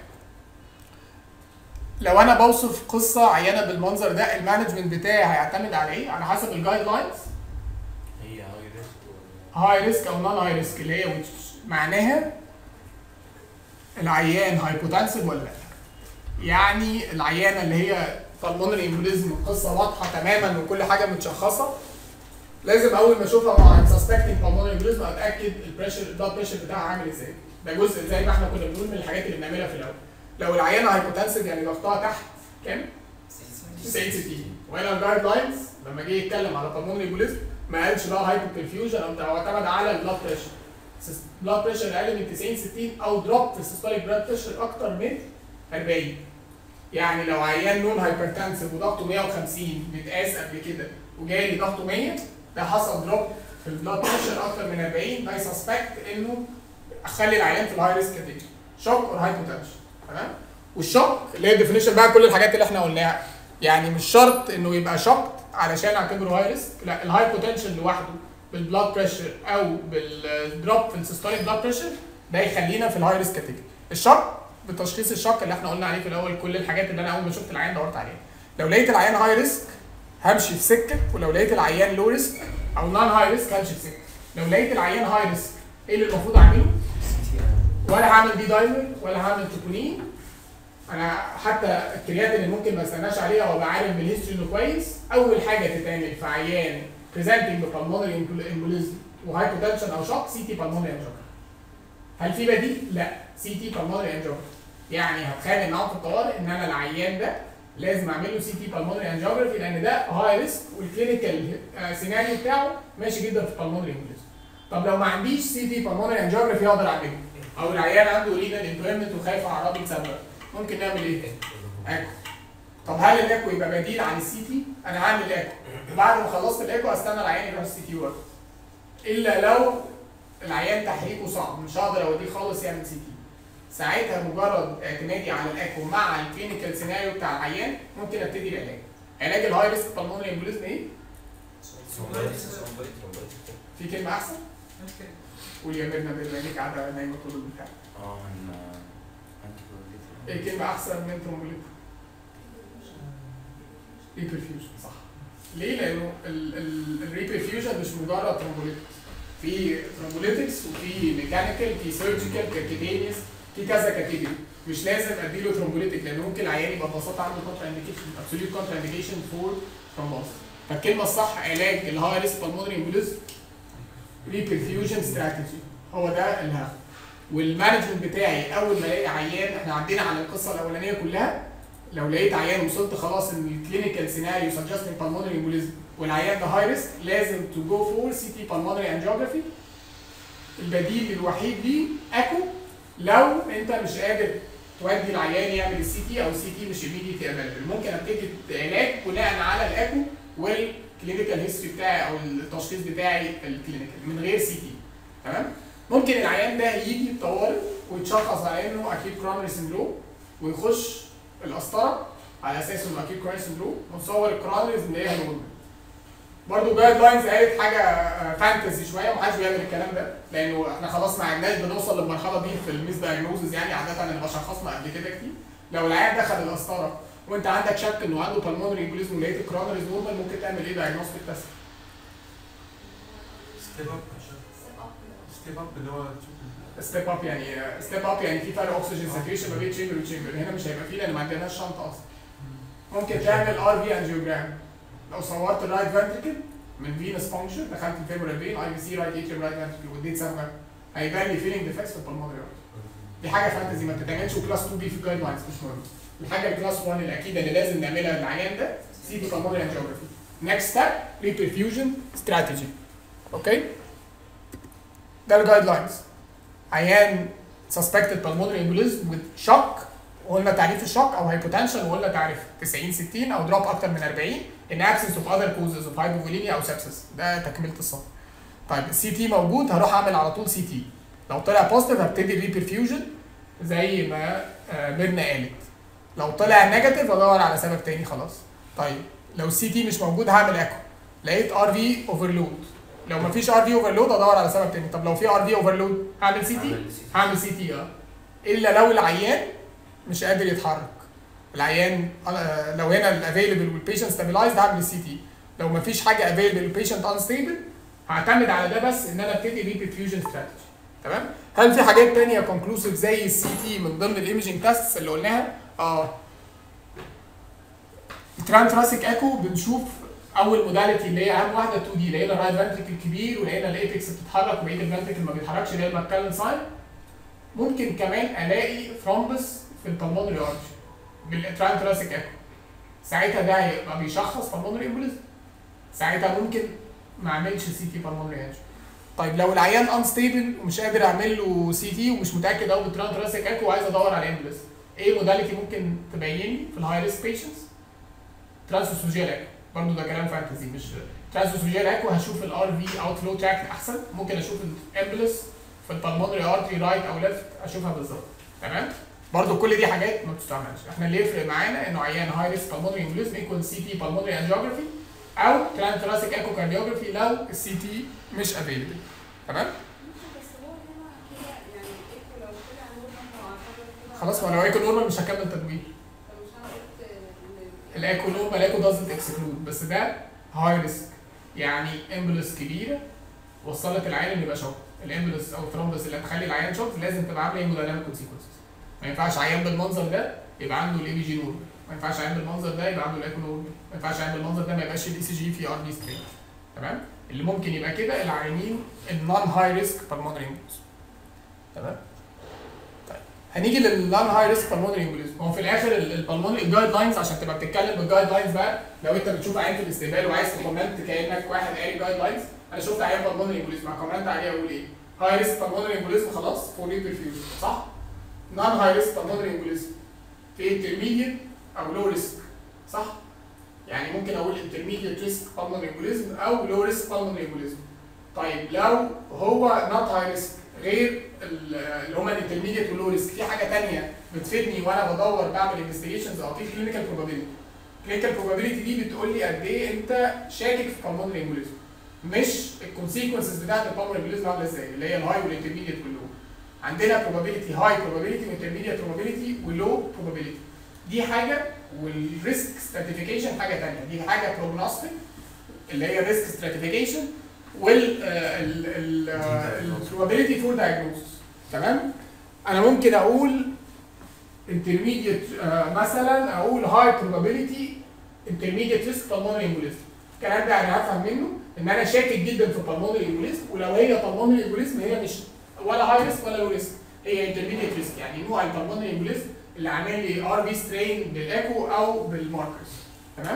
لو انا بوصف قصه عيانه بالمنظر ده المانجمنت بتاعي هيعتمد على ايه؟ على حسب الجايد لاينز
هي هاي ريسك
هاي ريسك او نون هاي ريسك اللي هي which معناها العيان هايبوتنسيف ولا لا يعني العيانه اللي هي بالمونري امبوليزم القصه واضحه تماما وكل حاجه متشخصه لازم اول ما اشوفها مع سسبكتنج بالمونري امبوليزم اتاكد البريشر البلاد بريشر بتاعها عامل ازاي ده جزء زي ما احنا كنا بنقول من الحاجات اللي بنعملها في الاول لو العيانه هايبوتنسيف يعني ضغطها تحت كام 90 60 وهنا الجايد لاينز لما جه يتكلم على بالمونري امبوليزم ما قالش بقى هايبو برفيوجن او اعتمد على البلاد بريشر بلاد بريشر اقل من 90 60 او دروب في السيستوليك بلاد بريشر اكتر من 40 يعني لو عيان نون هايبرتنسيف وضغطه 150 متقاس قبل كده وجالي ضغطه 100 ده حصل دروب في البلاد بريشر اكتر من 40 ده يسسبكت انه اخلي العيان في الهاي ريسك كاتيجوري شوك اور هايبوتنشن تمام والشوك اللي هي الديفينيشن بقى كل الحاجات اللي احنا قلناها يعني مش شرط انه يبقى شوك علشان اعتبره هاي ريسك لا الهايبوتنشن لوحده بالبلاد بريشر او بالدروب في السيستوليك بلاد بريشر ده يخلينا في الهاي ريسك كاتيجوري الشوك بتشخيص الشوك اللي احنا قلنا عليه في الاول كل الحاجات اللي انا اول ما شفت العيان دورت عليها لو لقيت العيان هاي ريسك همشي في سكه ولو لقيت العيان لو ريسك او نون هاي ريسك همشي في سكه لو لقيت العيان هاي ريسك ايه اللي المفروض اعمله؟ ولا هعمل دي دايمر ولا هعمل تروبونين انا حتى الكرياتين اللي ممكن ما استناش عليها وابقى عارف بالهيستوري انه كويس اول حاجه تتعمل في عيان بريزنتنج ببلمونري امبوليزم وهايبوتنشن او شوك سي تي بالمونري انجوجرافي هل في بديل؟ لا سي تي بالمونري انجوجرافي يعني هتخانق معاهم في الطوارئ ان انا العيان ده لازم اعمل له سي تي بالمونري انجوجرافي لان ده هاي ريسك والكلينيكال سيناريو بتاعه ماشي جدا في البلمونري امبوليزم طب لو ما عنديش سي تي بالمونري انجوجرافي اقدر اعمله او العيان عنده رينال امبيرمنت وخايف على اعراض يتسبب ممكن نعمل ايه؟ اكو طب هل الاكو يبقى بديل عن السي تي؟ انا هعمل اكو وبعد ما خلصت الاكو استنى العيان يروح السي تي ورك الا لو العيان تحريكه صعب مش هقدر اوديه خالص يعمل سي تي ساعتها مجرد اعتمادي على الاكو مع الكلينيكال سيناريو بتاع العيان ممكن ابتدي العلاج علاج الهاي ريسك بالمونري امبوليزم ايه؟ في كلمه احسن؟ قول يا ميرنا بما انك قاعده نايمه طول البتاع
اه من
ايه كلمه احسن من ترومبوليت؟ ريبرفيوجن صح ليه؟ لانه الريبرفيوجن مش مجرد ترومبوليت في ثرومبوليتكس وفي ميكانيكال في سيرجيكال كاتيتينيس في كذا كاتيجوري مش لازم اديله ثرومبوليتك لان ممكن العيان يبقى ببساطه عنده كونترا انديكيشن ابسوليوت كونترا انديكيشن فور ثرومبوز فالكلمه الصح علاج الهاي ريسك بالمونري امبوليزم ريبرفيوجن استراتيجي هو ده اللي هاخده والمانجمنت بتاعي اول ما الاقي عيان احنا عدينا على القصه الاولانيه كلها لو لقيت عيان وصلت خلاص ان الكلينيكال سيناريو سجستنج بالمونري امبوليزم والعيان ده هاي ريسك لازم تو جو فور سي تي بالمونري انجيوجرافي البديل الوحيد ليه اكو لو انت مش قادر تودي العيان يعمل السي تي او السي تي مش immediately available ممكن ابتدي علاج بناء على الاكو والكلينيكال هيستوري بتاعي او التشخيص بتاعي الكلينيكال من غير سي تي تمام ممكن العيان ده يجي الطوارئ ويتشخص على انه اكيد كرونري سندروم ويخش القسطره على اساس انه اكيد كرونري سندروم ونصور الكرونريز ان هي نورمال برضه جايد لاينز قالت حاجه آه، فانتزي شويه ومحدش بيعمل الكلام ده لانه احنا خلاص ما عدناش بنوصل للمرحله دي في الميس دايجنوزز يعني عاده اللي بشخصنا قبل كده كتير لو العيان دخل القسطره وانت عندك شك انه عنده بالمونري امبوليزم ولقيت الكرونريز نورمال ممكن تعمل ايه دايجنوستيك تيست
ستيب اب ستيب اب اللي هو تشوف
ستيب اب يعني ستيب اب يعني في فرق اكسجين ساتوريشن ما بين تشامبر وتشامبر هنا مش هيبقى فيه لان ما عندناش شنطه اصلا ممكن تعمل ار في انجيوجرام لو صورت الرايت فنتريكل من فينس فانكشن دخلت الفيبرال فين اي في سي رايت اتريوم رايت فنتريكل واديت صبغه هيبان لي فيلينج ديفكتس في البلمونري دي حاجه فانتزي ما بتتعملش وكلاس 2 بي في الجايد لاينز مش مهم الحاجه الكلاس 1 الاكيده اللي لازم نعملها للعيان ده سي تي بالمونري انجيوجرافي نكست ستيب ريبرفيوجن استراتيجي اوكي ده الجايد لاينز عيان suspected pulmonary embolism with shock وقلنا تعريف الشوك او hypotension وقلنا تعريف 90 60 او دروب اكتر من 40 in absence of other causes of hypovolemia او sepsis ده تكمله الصف طيب السي تي موجود هروح اعمل على طول سي تي لو طلع بوزيتيف هبتدي ريبرفيوجن زي ما آه، ميرنا قالت لو طلع نيجاتيف ادور على سبب تاني خلاص طيب لو السي تي مش موجود هعمل ايكو لقيت ار في اوفرلود لو مفيش ار في اوفرلود ادور على سبب تاني طب لو في ار في اوفرلود هعمل سي تي
عمل CT.
هعمل سي تي اه الا لو العيان مش قادر يتحرك العيان آه، لو هنا الافيلبل والبيشنت ستابلايزد هعمل السي تي لو مفيش حاجه افيلبل والبيشنت انستيبل هعتمد على ده بس ان انا ابتدي ريبرفيوجن استراتيجي تمام هل في حاجات تانية كونكلوسيف زي السي تي من ضمن الايمجنج تيستس اللي قلناها اه التران تراسيك ايكو بنشوف اول موداليتي اللي هي اهم واحده 2 دي لقينا الرايت فنتريكل كبير ولقينا الايبكس بتتحرك وبقيه الفنتريكل ما بيتحركش اللي هي الماكالن ساين ممكن كمان الاقي ثرومبس في البلمونري ارتري بالتران تراسيك ايكو ساعتها ده هيبقى بيشخص بالمونري امبوليزم ساعتها ممكن ما اعملش سي تي بالمونري انجيو طيب لو العيان انستيبل ومش قادر اعمل له سي تي ومش متاكد قوي بالتران تراسيك ايكو وعايز ادور على امبوليزم ايه موداليتي ممكن تبين لي في الهاي ريسك بيشنتس ترانسوسوجيال ايكو برضه ده كلام فانتزي مش ترانسوسوجيال ايكو هشوف الار في اوت فلو تراك احسن ممكن اشوف الامبوليس في البلمونري ارتري رايت او ليفت اشوفها بالظبط تمام برضه كل دي حاجات ما بتستعملش احنا اللي يفرق معانا انه عيان هاي ريسك بالمونري امبوليزم يكون سي تي بالمونري انجيوجرافي او تران ثراسيك ايكو كارديوجرافي لو السي تي مش افيلبل تمام
بس هو هنا كده يعني ايكو لو طلع نورمال هعتبر كده
خلاص ما لو ايكو نورمال مش هكمل تدوير
طب مش انا قلت إن-
الايكو نورمال الايكو دازنت اكسكلود بس ده هاي ريسك يعني امبولس كبيره وصلت العيان انه يبقى شوك الامبولس او الثرومبس اللي هتخلي العيان شوك لازم تبقى عامله هيمودايناميك كونسيكونسز ما ينفعش عيان بالمنظر ده يبقى عنده الاي بي جي نورمال ما ينفعش عيان بالمنظر ده يبقى عنده الايكو نورمال ما ينفعش عيان بالمنظر ده ما يبقاش الاي سي جي في ار بي ستريت تمام اللي ممكن يبقى كده العيانين النون هاي ريسك بالمونري امبولس تمام طيب هنيجي للنون هاي ريسك بالمونري امبوليزم هو في الاخر البالمونري الجايد لاينز عشان تبقى بتتكلم بالجايد لاينز بقى لو انت بتشوف عيان في الاستقبال وعايز تكومنت كانك واحد قاري جايد لاينز انا شفت عيان بالمونري امبوليزم هكومنت عليه اقول ايه؟ هاي ريسك بالمونري امبوليزم خلاص فور ريبرفيوجن صح؟ نون هاي ريسك بالمونري امبوليزم في انترميديت او لو ريسك صح؟ يعني ممكن اقول انترميديت ريسك بالمونري امبوليزم او لو ريسك بالمونري امبوليزم طيب لو هو نوت هاي ريسك غير ال- اللي هم الانترميديت واللو ريسك في حاجه ثانيه بتفيدني وانا بدور بعمل انفستيجيشنز او في كلينيكال بروبابيلتي كلينيكال بروبابيلتي دي بتقول لي قد ايه انت شاكك في بالمونري امبوليزم مش الكونسيكونسز بتاعت البالمونري امبوليزم عامله ازاي اللي هي الهاي والانترميديت واللو عندنا probability هاي probability وانترميديت probability ولو probability دي حاجه والريسك stratification حاجه ثانيه دي حاجه prognostic اللي هي ريسك stratification وال البروبابيلتي فور diagnosis تمام انا ممكن اقول intermediate آه، مثلا اقول high probability intermediate risk pulmonary embolism الكلام ده انا هفهم منه ان انا شاكك جدا في pulmonary embolism ولو هي pulmonary embolism هي مش ولا high risk ولا low risk هي intermediate risk يعني نوع البلمونري embolism اللي عامل لي ار بي سترين بالايكو او بالماركرز تمام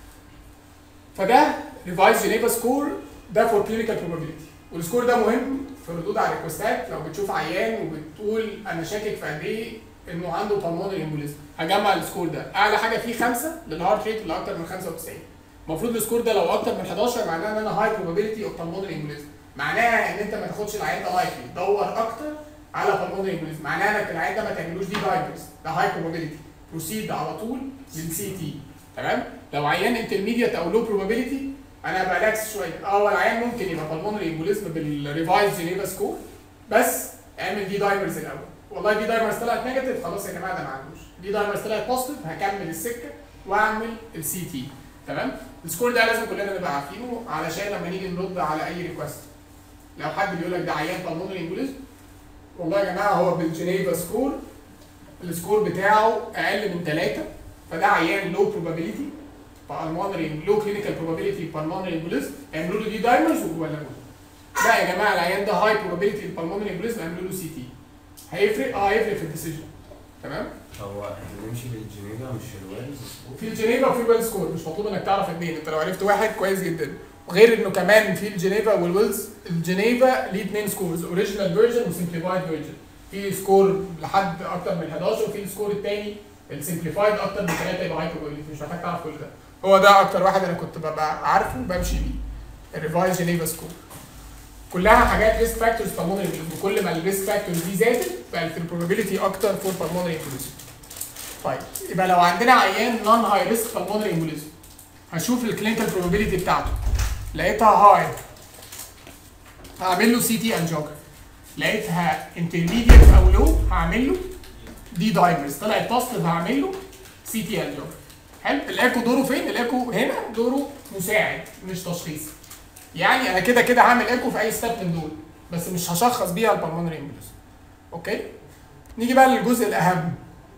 فده ريفايز جينيفا سكور ده فور كلينيكال probability والسكور ده مهم في الردود على الريكوستات لو بتشوف عيان وبتقول انا شاكك في قد ايه انه عنده pulmonary embolism هجمع السكور ده اعلى حاجه فيه خمسه للهارت ريت اللي اكتر من 95 المفروض السكور ده لو اكتر من 11 معناه ان انا هاي probability اوف pulmonary embolism معناها ان انت ما تاخدش العيان ده لايكلي دور اكتر على pulmonary embolism معناها انك العيان ده ما تعملوش دي دايمرز ده هاي probability بروسيد على طول للسي تي تمام لو عيان انترميديت او لو probability انا بريلاكس شويه اه هو العيان ممكن يبقى pulmonary embolism بالريفايز جينيفا سكور بس اعمل دي دايمرز الاول والله دي دايمرز طلعت نيجاتيف خلاص يا جماعه ده ما عندوش دي دايمرز طلعت بوزيتيف هكمل السكه واعمل السي تي تمام السكور ده لازم كلنا نبقى عارفينه علشان لما نيجي نرد على اي ريكوست لو حد بيقول لك ده عيان pulmonary embolism والله يا جماعه هو بالجنيفا سكور السكور بتاعه اقل من 3 فده عيان لو probability pulmonary لو clinical probability pulmonary embolism اعملوا له دي دايمرز وبلغوه لا يا جماعه العيان ده هاي probability pulmonary embolism اعملوا له سي تي هيفرق اه هيفرق في الديسيجن تمام
هو احنا نمشي بالجنيفا مش الويلز
في الجنيفا وفي الويل سكور مش مطلوب انك تعرف اثنين انت لو عرفت واحد كويس جدا وغير انه كمان في الجنيفا والويلز الجنيفا ليه اثنين سكورز اوريجينال فيرجن وسمبليفايد فيرجن في سكور لحد اكتر من 11 وفي السكور الثاني السمبليفايد اكتر من 3 يبقى هاي probability مش محتاج تعرف كل ده هو ده اكتر واحد انا كنت ببقى عارفه بمشي بيه الريفايز جنيفا سكور كلها حاجات ريسك فاكتورز pulmonary embolism وكل ما الريسك فاكتورز دي زادت بقت البروبابيلتي اكتر فور pulmonary embolism طيب يبقى لو عندنا عيان نون هاي ريسك pulmonary embolism هشوف الكلينيكال probability بتاعته لقيتها هاي هعمل له سي تي انجيوجرافي لقيتها انترميديت او لو هعمل له دي دايمرز طلعت بوزيتيف هعمل له سي تي انجيوجرافي حلو الايكو دوره فين؟ الايكو هنا دوره مساعد مش تشخيص يعني انا كده كده هعمل ايكو في اي ستيب من دول بس مش هشخص بيها البلمونري امبوليزم اوكي نيجي بقى للجزء الاهم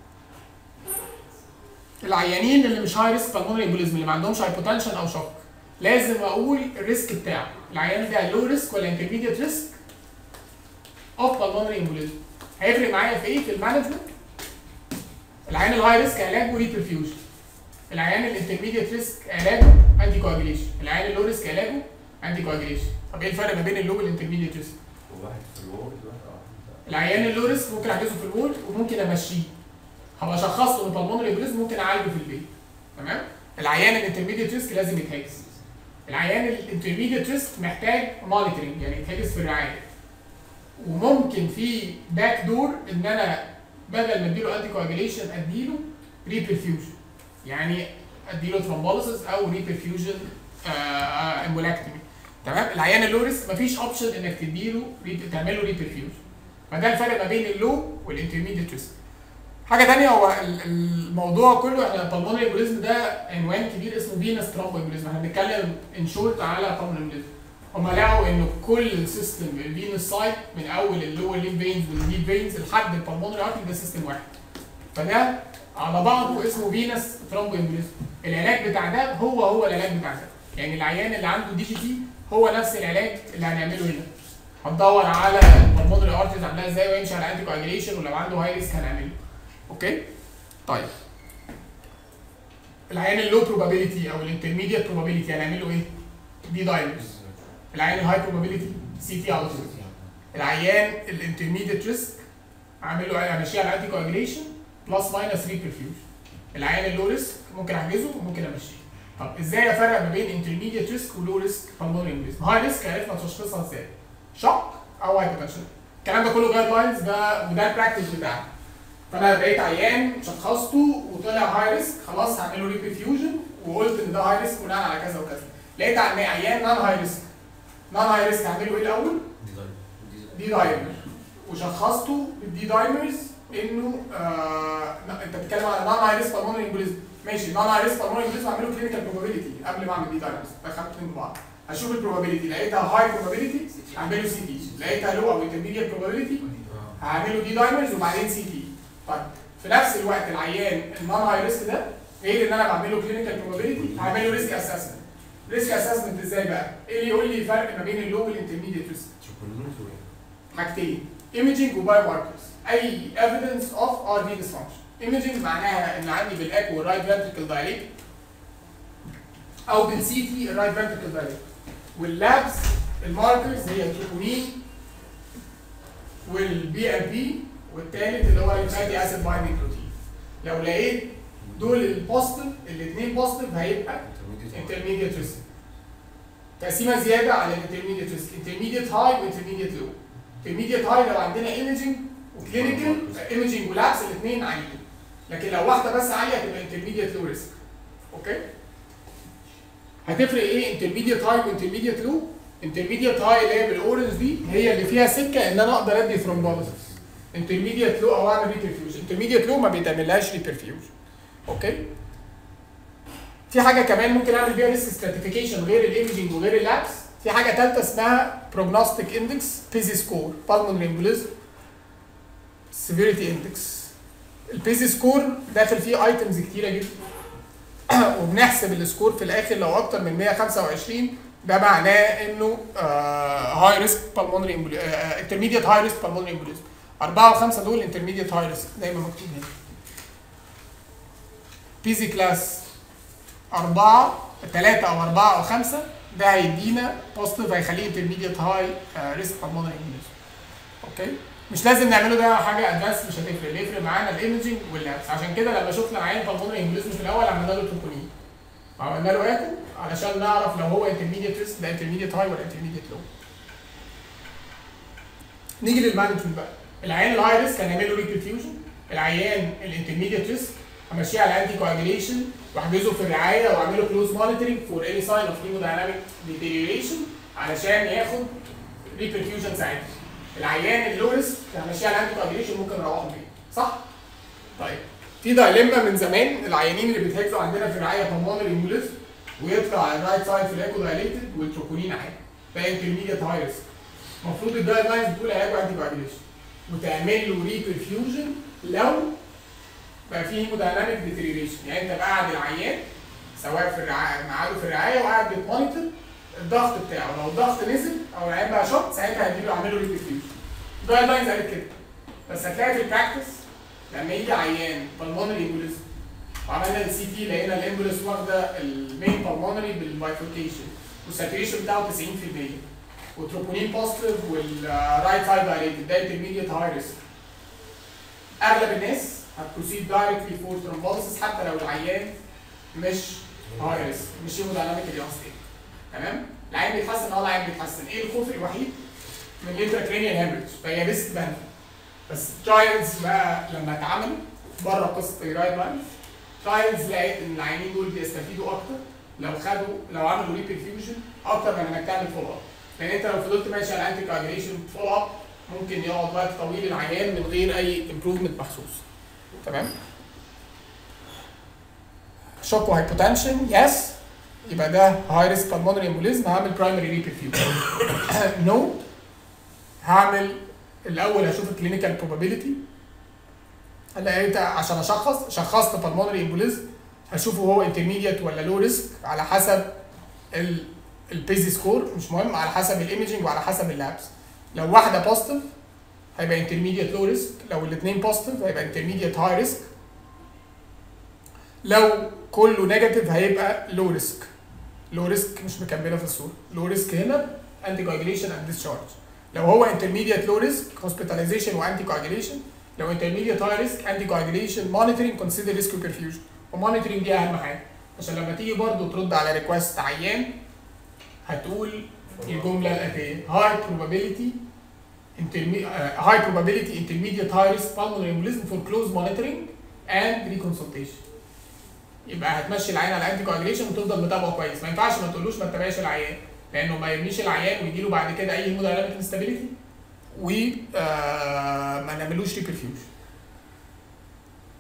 العيانين اللي مش هاي ريسك بالمونري امبوليزم اللي ما عندهمش هايبوتنشن او شوك لازم اقول الريسك بتاعه العيان ده لو ريسك ولا انترميديت ريسك اوف بالمونري امبوليزم هيفرق معايا في ايه في المانجمنت العيان الهاي ريسك علاجه ريبرفيوجن العيان الانترميديت ريسك علاجه انتي كواجيليشن العيان اللو ريسك علاجه انتي كواجيليشن طب ايه الفرق ما بين اللو والانترميديت ريسك
وواحد في الوورد واحد اه
العيان اللو ريسك ممكن احجزه في الوول وممكن امشيه هبقى شخصته من بالمونري امبوليزم ممكن اعالجه في البيت تمام العيان الانترميديت ريسك لازم يتحجز العيان الانترميديت ريسك محتاج مونيتورنج يعني يتحجز في الرعايه وممكن في باك دور ان انا بدل ما اديله انتي كواجيليشن اديله ريبرفيوجن يعني اديله ثرومبوليسيس او ريبرفيوجن امبولاكتومي تمام العيان اللو ريسك مفيش اوبشن انك تديله ريب- تعمل له ريبرفيوجن فده الفرق ما بين اللو والانترميديت ريسك حاجه تانية هو ال- الموضوع كله احنا البلمونري امبوليزم ده عنوان كبير اسمه فينس ترومبو امبوليزم احنا بنتكلم ان شورت على pulmonary امبوليزم هما لقوا ان كل سيستم الفينس سايت من اول اللور ليم فينز والديب فينز لحد البلمونري ارتري ده سيستم واحد فده على بعضه اسمه فينس ترومبو امبوليزم العلاج بتاع ده هو هو العلاج بتاع ده يعني العيان اللي عنده دي جي تي هو نفس العلاج اللي هنعمله هنا هتدور على البلمونري ارتريز عاملاها ازاي ويمشي على انتي كواجيليشن ولو عنده هاي ريسك هنعمله اوكي طيب العيان اللو probability او الانترميديت probability هنعمل له ايه؟ دي دايمرز العيان الهاي probability سي تي على طول العيان الانترميديت ريسك اعمل له امشيه على انتي كواجيليشن بلس ماينس ريبرفيوجن العيان اللو ريسك ممكن احجزه وممكن امشيه طب ازاي افرق ما بين انترميديت ريسك ولو ريسك بالمونري امبوليزم هاي ريسك عرفنا تشخيصها ازاي شوك او هايبوتنشن الكلام ده كله جايد لاينز ده وده البراكتس بتاعنا فانا لقيت عيان شخصته وطلع هاي ريسك خلاص هعمل له ريبرفيوجن وقلت ان ده هاي ريسك بناء على كذا وكذا لقيت عن- عيان نون هاي ريسك نون هاي ريسك هعمل له ايه الاول؟
دي دايمر
دي دايمر وشخصته بالدي دايمرز انه آه لا، انت بتتكلم على نون هاي ريسك بالمونري امبوليزم ماشي نون هاي ريسك بالمونري امبوليزم هعمل له كلينيكال بروبابيلتي قبل ما اعمل دي دايمرز دخلت الاثنين ببعض هشوف البروبابيلتي لقيتها هاي بروبابيلتي هعمله سي تي لقيتها لو او انترميديت بروبابيلتي هعمله دي دايمرز وبعدين سي تي طيب في نفس الوقت العيان النون هاي ريسك ده غير ان انا بعمله كلينيكال بروبابيلتي هعمله ريسك اسسمنت ريسك اسسمنت ازاي بقى؟ ايه اللي يقول لي الفرق ما بين اللو والانترميديت ريسك؟
تروبونين وايه؟
حاجتين ايمجنج وبايو ماركرز اي ايفيدنس اوف ار دي ديسفانكشن ايمجنج معناها ان عندي بالاكو الرايت فنتريكل دايليت او بالسي تي الرايت فنتريكل دايليت واللابس الماركرز هي التروبونين والبي ام بي والثالث اللي هو الفاتي اسيد بايندينج بروتين لو لقيت دول البوزيتيف الاثنين بوزيتيف هيبقى
انترميديت
intermediate risk تقسيمه زياده على الانترميديت ريسك intermediate high وانترميديت لو intermediate high لو عندنا ايمجنج وكلينيكال ايمجنج ولابس الاثنين عاليين لكن لو واحده بس عاليه هتبقى intermediate low risk اوكي هتفرق ايه intermediate high وانترميديت لو intermediate high اللي هي بالاورنج دي هي اللي فيها سكه ان انا اقدر ادي ثرومبوليسيس intermediate low او اعمل ريبرفيوجن intermediate low ما بيتعملهاش ريبرفيوجن اوكي في حاجه كمان ممكن اعمل بيها ريسك ستراتيفيكيشن غير الايمجنج وغير اللابس في حاجه ثالثه اسمها بروجنوستيك اندكس بيزي سكور بالمونري امبوليزم سيفيريتي اندكس البيزي سكور داخل فيه ايتمز كتيره جدا وبنحسب السكور في الاخر لو اكتر من 125 ده معناه انه هاي ريسك بالمونري انترميديت هاي ريسك بالمونري امبوليزم أربعة وخمسة دول انترميديت هاي ريسك دايما مكتوب هنا بيزي كلاس أربعة ثلاثة أو أربعة أو خمسة ده هيدينا بوزيتيف هيخليه انترميديت هاي ريسك بالمونري امبوليزم اوكي مش لازم نعمله ده حاجه ادفانس مش هتفرق اللي يفرق معانا الايمجنج واللابس عشان كده لما شفنا عيان بالمونري امبوليزم في الاول عملنا له تروبونين عملنا له ايكو علشان نعرف لو هو انترميديت ريسك ده انترميديت هاي ولا انترميديت لو نيجي للمانجمنت بقى العيان الهاي ريسك هنعمل له ريبرفيوجن العيان الانترميديت ريسك همشيه على انتي كواجيليشن واحجزه في الرعايه واعمله كلوز مونيتورنج فور اني ساين اوف هيمودايناميك ديتيريوريشن علشان ياخد ريبرفيوجن ساعتها العيان اللو ريسك همشيه على انتي كواجيليشن ممكن نروحه البيت صح؟ طيب في دايلما من زمان العيانين اللي بيتحجزوا عندنا في الرعايه بالمونري امبوليزم ويطلع الرايت سايد في الايكو دايليتد والتروبونين عالي ده انترميديت هاي ريسك المفروض الجايد لاينز بتقول علاج انتي كواجيليشن وتعمل له ريبرفيوجن لو بقى في هيمودايناميك ديتريريشن يعني انت قاعد العيان سواء في الرعايه مقعده في الرعايه وقاعد بتمونيتور الضغط بتاعه لو الضغط نزل او العيان بقى شوت ساعتها هتجيب له اعمل له ريبرفيوجن الجايد لاينز قالت كده بس هتلاقي في البراكتس لما يجي عيان بالمونري امبوليزم وعملنا السي تي لقينا الامبوليس واخده المين بالمونري بالبايفوركيشن والساتوريشن بتاعه 90% وتروبونين بوزيتيف والرايت سايد دايركت ده انترميديت هاي ريسك اغلب الناس هتبروسيد دايركتلي فور ثرومبوليسيس حتى لو العيان مش هاي ريسك مش هيمودايناميك دياستيك تمام العيان بيتحسن اه العيان بيتحسن ايه الخوف الوحيد من الانتراكرينيال هيمرج فهي ريسك بان بس ترايلز بقى لما اتعملوا بره قصه الرايد لاين ترايلز لقيت ان العيانين دول بيستفيدوا اكتر لو خدوا لو عملوا ريبرفيوجن اكتر من انك تعمل فولو اب لان انت لو فضلت ماشي على انتي كواجريشن فولو اب ممكن يقعد وقت طويل العيان من غير اي امبروفمنت محسوس تمام شوك وهايبوتنشن يس يبقى ده هاي ريسك بالمونري امبوليزم هعمل برايمري ريبرفيوجن نو هعمل الاول هشوف الكلينيكال بروبابيلتي لقيت عشان اشخص شخصت بالمونري امبوليزم هشوفه هو انترميديت ولا لو ريسك على حسب البيزي سكور مش مهم على حسب الايمجنج وعلى حسب اللابس لو واحده بوزيتيف هيبقى انترميديت لو ريسك لو الاثنين بوزيتيف هيبقى انترميديت هاي ريسك لو كله نيجاتيف هيبقى لو ريسك لو ريسك مش مكمله في الصوره لو ريسك هنا انتي كواجيليشن اند ديسشارج لو هو انترميديت لو ريسك هوسبيتاليزيشن وانتي كواجيليشن لو انترميديت هاي ريسك انتي كواجيليشن مونيتورنج كونسيدر ريسك برفيوجن ومونيتورنج دي اهم حاجه عشان لما تيجي برضه ترد على ريكوست عيان هتقول الجمله الاتيه هاي probability هاي probability intermediate high risk pulmonary embolism for close monitoring and reconsultation يبقى هتمشي العيان على انتي كواجريشن وتفضل متابعه كويس ما ينفعش ما تقولوش ما تتابعش العيان لانه ما يرميش العيان ويجي له بعد كده اي هيمودايناميك انستابيليتي وما نعملوش ريبرفيوجن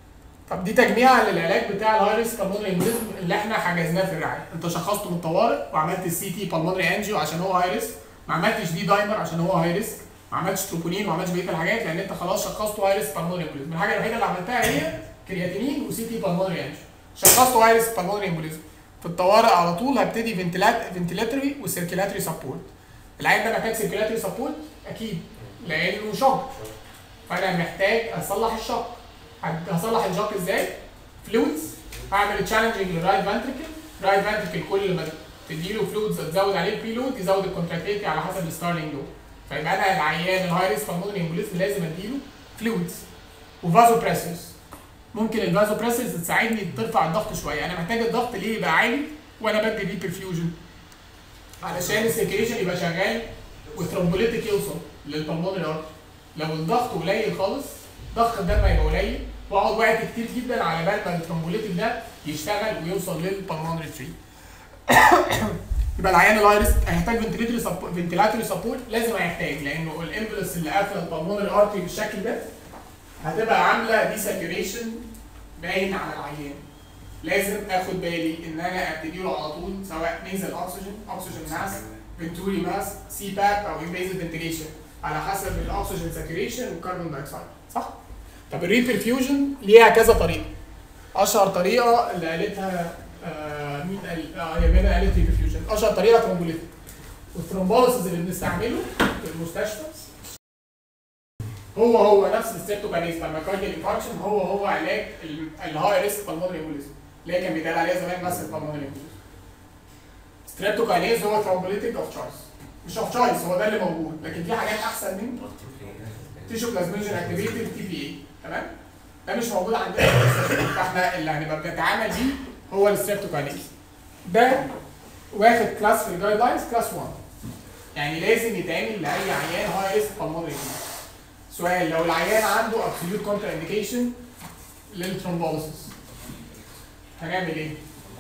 طب دي تجميع للعلاج بتاع الهايرس بالمونري امبوليزم اللي احنا حجزناه في الرعايه انت شخصته من الطوارئ وعملت السي تي بالمونري انجيو عشان هو هاي ريسك ما عملتش دي دايمر عشان هو هاي ريسك ما عملتش تروبونين وما عملتش بقيه الحاجات لان انت خلاص شخصته هاي ريسك بالمونري امبوليزم الحاجه الوحيده اللي عملتها هي كرياتينين وسي تي بالمونري انجيو شخصته هاي ريسك بالمونري امبوليزم في الطوارئ على طول هبتدي فنتلات فنتيلاتري وسيركيلاتري سبورت العيان ده محتاج سيركيلاتري سبورت اكيد لانه شوك فانا محتاج اصلح الشوك هصلح الشوك ازاي؟ فلويدز هعمل تشالنجنج للرايت فانتريكل رايت فانتريكل كل ما تديله فلويدز تزود عليه البي لود يزود الكونتراكتيلتي على حسب الستارلينج لود فيبقى انا العيان الهاي ريسك بالمونري امبوليزم لازم اديله فلويدز وفازو بريسرز ممكن الفازو بريسرز تساعدني ترفع الضغط شويه انا محتاج الضغط ليه يبقى عالي وانا بدي بيه برفيوجن علشان السيركيليشن يبقى شغال والثرومبوليتيك يوصل للبلمونري ارتري لو الضغط قليل خالص ضغط الدم هيبقى قليل واقعد وقت كتير جدا على بال ما الثرومبوليتيك ده يشتغل ويوصل للبلمونري تري يبقى العيان الهايرس هيحتاج فنتليتري فنتيلاتوري سبورت لازم هيحتاج لانه الامبلس اللي قافله البلمونري ارتري بالشكل ده هتبقى عامله دي ساتوريشن باين على العيان لازم اخد بالي ان انا ابتدي له على طول سواء نيزل اكسجين اكسجين ماس فنتوري ماس سي باب او انفيزيف فنتيليشن على حسب الاكسجين ساتوريشن والكربون دايوكسيد صح؟ طب الريبرفيوجن ليها كذا طريقه اشهر طريقه اللي قالتها آه مين قال اه هي منى قالت ريبرفيوجن اشهر طريقه ترومبوليتيك والثرومبوليسيس اللي بنستعمله في المستشفى هو هو نفس الستريبتوكانيز بتاع المايكارديال انفاركشن هو هو علاج الهاي ريسك بالمونري امبوليزم اللي هي كان بيتقال عليها زمان مثلا بالمونري امبوليزم ستريبتوكانيز هو ثرومبوليتيك اوف تشويس مش اوف تشويس هو ده اللي موجود لكن في حاجات احسن من تيشو بلازميجن اكتيفيتد تي بي اي تمام ده مش موجود عندنا في المستشفى. فاحنا اللي هنبقى بنتعامل بيه هو الستريبتوكانيز ده واخد كلاس في الجايد لاينز كلاس 1 يعني لازم يتعمل لاي عيان هاي ريسك بالمونري سؤال لو العيان عنده ابسوليوت كونتر انديكيشن للثرومبوليسيس هنعمل ايه؟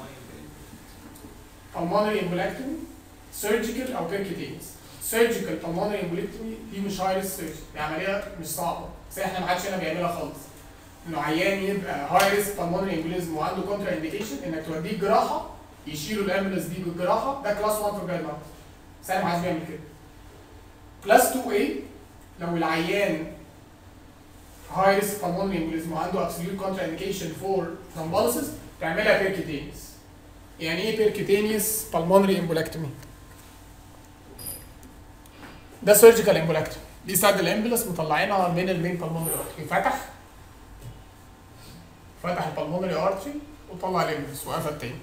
pulmonary embolectomy surgical او percutaneous surgical pulmonary embolectomy دي مش هاي ريسك سيرجري دي عمليه مش صعبه بس احنا ما حدش هنا بيعملها خالص انه عيان يبقى هاي ريسك pulmonary embolism وعنده كونتر انديكيشن انك توديه جراحه يشيلوا الامبولس دي بالجراحه ده كلاس 1 في الجايد لاينز بس انا ما حدش بيعمل كده كلاس 2 a لو العيان هاي ريسك pulmonary embolism وعنده absolute contraindication for thrombolysis تعملها percutaneous يعني ايه percutaneous pulmonary embolectomy ده surgical embolectomy دي سد الامبولس مطلعينها من المين pulmonary artery فتح فتح البلمونري ارتري وطلع الامبولس وقفل تاني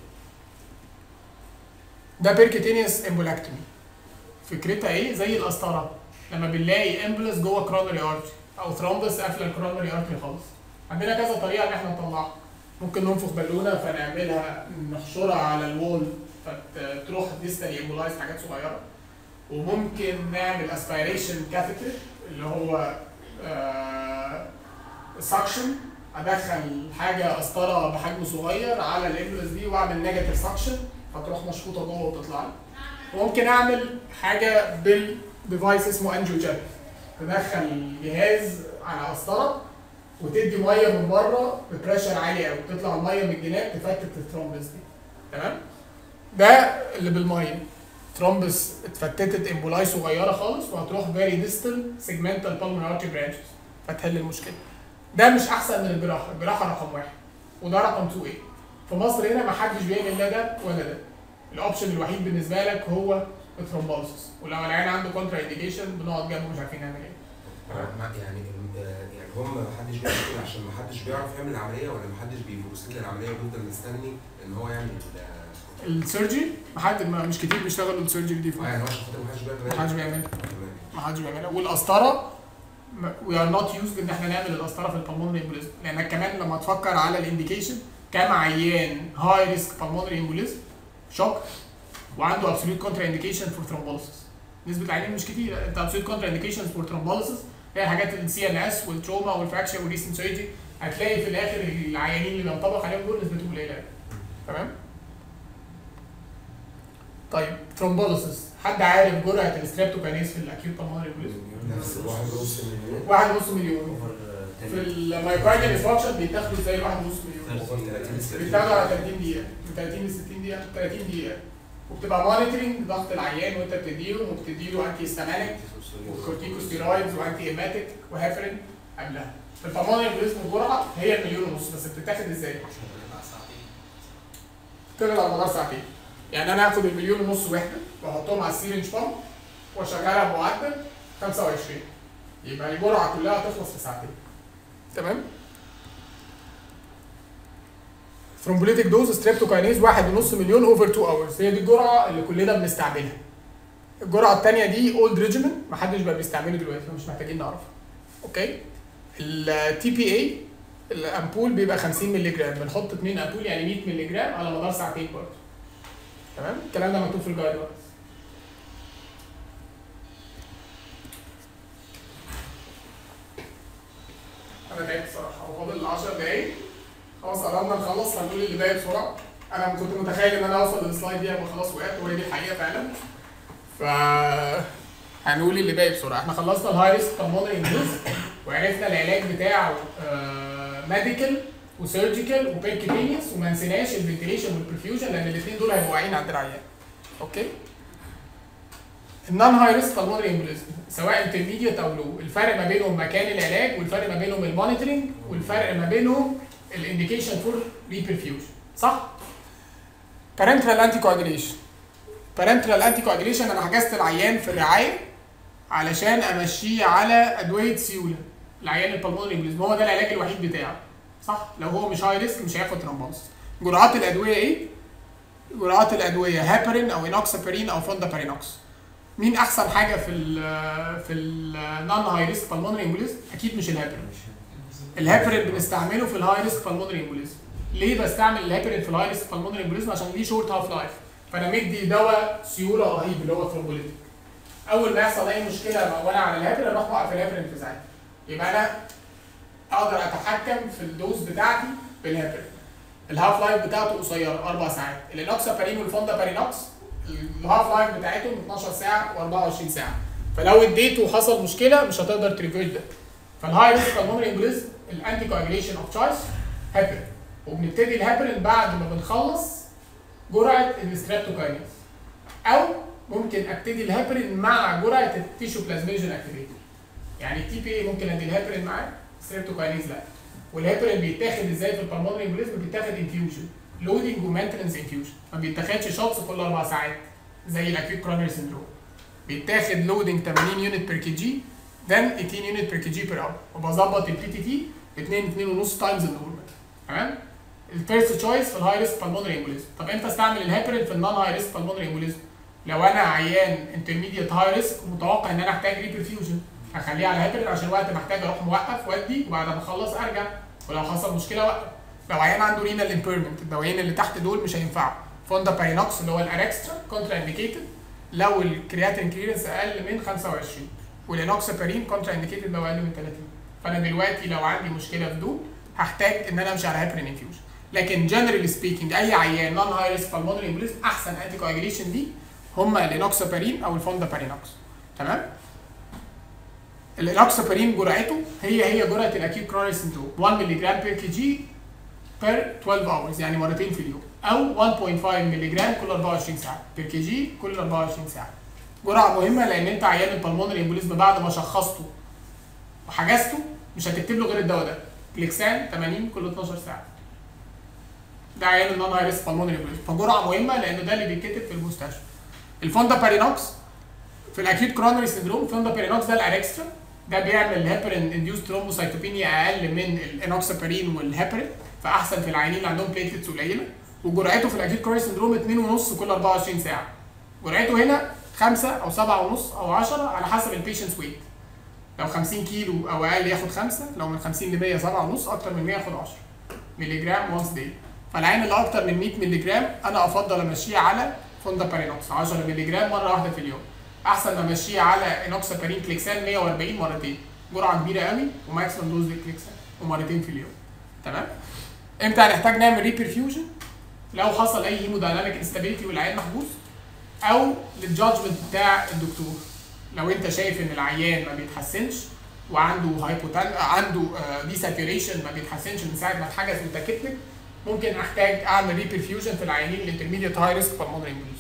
ده percutaneous embolectomy فكرتها ايه زي القسطره لما بنلاقي امبولس جوه كرونري ارتري او ثرومبس قافله الكرونري ارتري خالص عندنا كذا طريقه ان احنا نطلعها ممكن ننفخ بالونه فنعملها نحشرها على الوول فتروح ديستالي امبولايز حاجات صغيره وممكن نعمل اسبيريشن كاثيتر اللي هو سكشن ادخل حاجه قسطره بحجم صغير على الامبولس دي واعمل نيجاتيف سكشن فتروح مشفوطه جوه وتطلع لي وممكن اعمل حاجه بالديفايس اسمه انجيو جيت تدخل جهاز على قسطره وتدي ميه من بره ببريشر عالي قوي تطلع الميه من الجناب تفتت الثرومبس دي تمام ده اللي بالميه ثرومبس اتفتتت امبولاي صغيره خالص وهتروح فيري ديستال سيجمنتال بالمونري ارتري برانشز فتحل المشكله ده مش احسن من الجراحه الجراحه رقم واحد وده رقم 2 ايه في مصر هنا ما حدش بيعمل لا ده ولا ده الاوبشن الوحيد بالنسبه لك هو الثرومبوليسيس ولو العيان عنده كونترا انديكيشن بنقعد جنبه مش عارفين نعمل ايه
ما- يعني آه، يعني هم ما حدش بيعمل كده عشان ما حدش بيعرف يعمل العمليه ولا ما حدش بيبروسيد العمليه وبيفضل مستني ان هو يعمل ال-
السيرجري ما حد ما مش كتير بيشتغلوا السيرجري دي في
اه
مصر
يعني هو عشان خاطر ما حدش بيعمل
ما حدش بيعملها
تمام.
ما حدش بيعملها والقسطره وي ار نوت يوزد ان احنا نعمل القسطره في البلمونري امبوليزم لانك كمان لما تفكر على الانديكيشن كام عيان هاي ريسك بالمونري امبوليزم شوك وعنده ابسوليوت كونترا انديكيشن فور ثرومبوليسيس نسبه العيانين مش كتير انت ابسوليوت كونترا انديكيشن فور ثرومبوليسيس هي الحاجات السي ان اس والتروما والفراكشر والريسنت سيرجري هتلاقي في الاخر العيانين اللي بينطبق عليهم دول نسبتهم قليله تمام طيب ثرومبوليسيس حد عارف جرعه الستريبتوكانيز في الاكيوت بالمونري امبوليزم
نفس الواحد ونص مليون
واحد ونص مليون
اوفر
في المايوكارديال انفاركشن بيتاخدوا زي الواحد ونص مليون بيتاخدوا على 30 دقيقة من 30 ل 60 دقيقة 30 دقيقة وبتبقى مونيتورنج ضغط العيان وانت بتديله وبتديله انتي هيستامينيك وكورتيكوستيرويدز وانتي ايماتيك وهيفرين قبلها البلمونري امبوليزم الجرعة هي المليون ونص بس بتتاخد ازاي؟ تغلى على مدار ساعتين يعني انا هاخد المليون ونص وحدة واحطهم على السيرنج بامب واشغلها بمعدل 25 يبقى الجرعة كلها تخلص في ساعتين تمام؟ ثرومبوليتيك دوز ستريبتوكاينيز واحد ونص مليون اوفر 2 اورز هي دي الجرعه اللي كلنا بنستعملها الجرعه الثانيه دي اولد ريجيمن محدش بقى بيستعمله دلوقتي فمش محتاجين نعرفها اوكي التي بي اي الامبول بيبقى 50 مللي جرام بنحط 2 امبول يعني 100 مللي جرام على مدار ساعتين برضه تمام الكلام ده مكتوب في الجايد لاينز انا تعبت الصراحه هو فاضل 10 دقايق خلاص قربنا نخلص هنقول اللي باقي بسرعه انا كنت متخيل ان انا اوصل للسلايد دي ابقى خلاص وقعت وهي دي الحقيقه فعلا ف هنقول اللي باقي بسرعه احنا خلصنا الهاي ريسك بالمونري انجليز وعرفنا العلاج بتاعه ميديكال وسيرجيكال وبيركيبينيوس وما نسيناش الفنتيليشن والبرفيوجن لان الاثنين دول هيبقوا واقعين عند العيان اوكي النون هاي ريسك بالمونري امبوليزم سواء انترميديت او لو الفرق ما بينهم مكان العلاج والفرق ما بينهم المونيتورنج والفرق ما بينهم الانديكيشن فور ريبرفيوجن صح؟ بارنترال انتي كواجيليشن بارنترال انتي كواجيليشن انا حجزت العيان في الرعايه علشان امشيه على ادويه سيوله العيان البلمونري امبوليزم هو ده العلاج الوحيد بتاعه صح؟ لو هو مش هاي ريسك مش هياخد ترومبوز جرعات الادويه ايه؟ جرعات الادويه هابرين او انوكسابارين او فوندابارينوكس مين احسن حاجه في ال في النون هاي ريسك بالمونري امبوليزم؟ اكيد مش الهابرين الهابرين بنستعمله في الهاي ريسك بالمونري امبوليزم ليه بستعمل الهابرين في الهاي ريسك بالمونري امبوليزم عشان ليه شورت هاف لايف فانا مدي دواء سيوله رهيب اللي هو ثرومبوليتيك اول ما يحصل اي مشكله وانا على الهابرين اروح موقف الهابرين في ساعتها يبقى انا اقدر اتحكم في الدوز بتاعتي بالهابرين الهاف لايف بتاعته قصيره اربع ساعات الانوكسابارين والفوندا بارينوكس الهاف لايف بتاعتهم 12 ساعه و24 ساعه فلو اديته وحصل مشكله مش هتقدر تريفيرت ده فالهاي ريسك بالمونري امبوليزم الانتي كواجيليشن اوف تشويس هابرين وبنبتدي الهابرين بعد ما بنخلص جرعه الستريبتوكاينيز او ممكن ابتدي الهابرين مع جرعه التيشو بلازميجن اكتيفيتور يعني التي بي اي ممكن ادي الهابرين معاه ستريبتوكاينيز لا والهابرين بيتاخد ازاي في البلمونري امبوليزم بيتاخد انفيوجن لودنج ومينتنس انفيوجن ما بيتاخدش شوتس كل اربع ساعات زي الاكيوت كرونري سندروم بيتاخد لودنج 80 يونت بير كي جي then 18 يونت بير كي جي بير اور وبظبط البي تي تي ب 2 2.5 تايمز النورمال تمام الفيرست تشويس في الهاي ريسك بالمونري امبوليزم طب امتى استعمل الهابرين في النون هاي ريسك بالمونري امبوليزم لو انا عيان انترميديت هاي ريسك ومتوقع ان انا احتاج ريبرفيوجن هخليه على هابرين عشان وقت محتاج اروح موقف وادي وبعد ما اخلص ارجع ولو حصل مشكله اوقف لو عيان عنده رينال امبيرمنت الدوايين اللي تحت دول مش هينفعوا فوندا بارينوكس اللي هو الاركسترا كونترا انديكيتد لو الكرياتين كليرنس اقل من 25 والانوكسابارين كونترا انديكيتد لو اقل من 30 فانا دلوقتي لو عندي مشكله في دول هحتاج ان انا امشي على هابرين انفيوجن لكن جنرالي سبيكينج اي عيان نون هاي ريسك بالمونري امبوليزم احسن انتي كواجيليشن دي هم الانوكسابارين او الفوندا بارينوكس تمام الانوكسابارين جرعته هي هي جرعه الاكيوت كرونري سندروم 1 مللي جرام بير كي جي بير 12 اورز يعني مرتين في اليوم او 1.5 مللي جرام كل 24 ساعه بير كي جي كل 24 ساعه جرعه مهمه لان انت عيان البلمونري امبوليزم بعد ما شخصته وحجزته مش هتكتب له غير الدواء ده كليكسان 80 كل 12 ساعه ده عيان النون هاي ريسك بالمونري امبوليزم فجرعه مهمه لانه ده اللي بيتكتب في المستشفى الفوندا بارينوكس في الاكيوت كرونري سندروم فوندا بارينوكس ده الاركسترا ده بيعمل هيبرين انديوس ترومبوسايتوبينيا اقل من الانوكسابارين والهيبرين فاحسن في العيانين اللي عندهم بليتلتس قليله وجرعته في الاكيوت كرونري سندروم 2.5 كل 24 ساعه جرعته هنا 5 او 7.5 او 10 على حسب البيشنتس ويت لو 50 كيلو او اقل ياخد 5 لو من 50 ل 100 7.5 اكتر من 100 ياخد 10 مللي جرام وانس داي فالعين اللي اكتر من 100 مللي جرام انا افضل امشيه على فوندا بارينوكس 10 مللي جرام مره واحده في اليوم احسن ما امشيه على انوكسابارين كليكسان 140 مرتين جرعه كبيره قوي وماكسيمم دوز للكليكسان ومرتين في اليوم تمام امتى هنحتاج نعمل ريبرفيوجن لو حصل اي هيمودايناميك انستابيليتي والعيان محبوس او للجادجمنت بتاع الدكتور لو انت شايف ان العيان ما بيتحسنش وعنده هايبوتان عنده دي ساتوريشن ما بيتحسنش من ساعه ما اتحجز وتاكتنك ممكن احتاج اعمل ريبرفيوجن في العيانين الانترميديت هاي ريسك بالمونري امبوليزم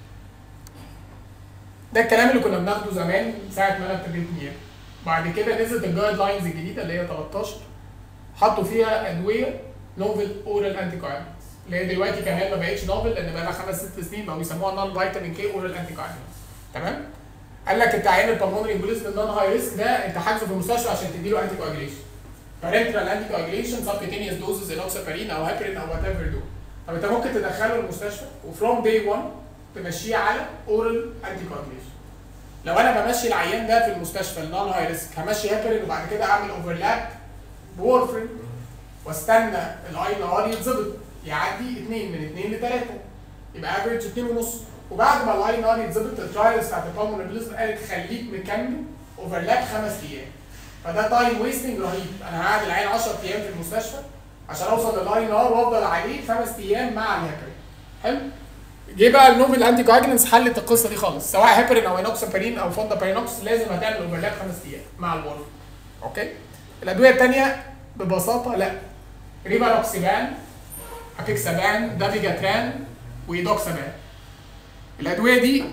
ده الكلام اللي كنا بناخده زمان ساعه ما انا ابتديت نيابه بعد كده نزلت الجايد لاينز الجديده اللي هي 13 حطوا فيها ادويه نوفل اورال انتي كوagulants اللي هي دلوقتي كمان ما بقتش نوفل لان بقى لها خمس ست سنين بقوا بيسموها نون فيتامين كي اورال انتي كوagulants تمام قال لك انت عيان البلمونري امبوليزم النون هاي ريسك ده انت حاجزه في المستشفى عشان تديله انتي كواجليشن بارنترال انتي كواجليشن سبكتينيوس دوزز انوكسابارين او هابرين او وات ايفر دول طب انت ممكن تدخله المستشفى وفروم داي 1 تمشيه على اورال انتي كواجليشن لو انا بمشي العيان ده في المستشفى النون هاي ريسك همشي هابرين وبعد كده اعمل اوفرلاب بورفرين واستنى الاي ان ار يتظبط يعدي 2 من 2 ل 3 يبقى افريج 2 ونص وبعد ما الاي ان ار يتظبط الترايلز بتاعت البالمونري بليزم قالت خليك مكمل اوفرلاب خمس ايام فده تايم ويستنج رهيب انا هقعد العين 10 ايام في المستشفى عشان اوصل للاي ان ار وافضل عليه خمس ايام مع الهيبرين حلو جه بقى النوفل انتي كواجلنس حلت القصه دي خالص سواء هيبرين او انوكسابارين او فوندا بارينوكس لازم هتعمل اوفرلاب خمس ايام مع الورم اوكي الادويه الثانيه ببساطه لا ريفاروكسيبان ابيكسابان دافيجاتران وايدوكسابان الادويه دي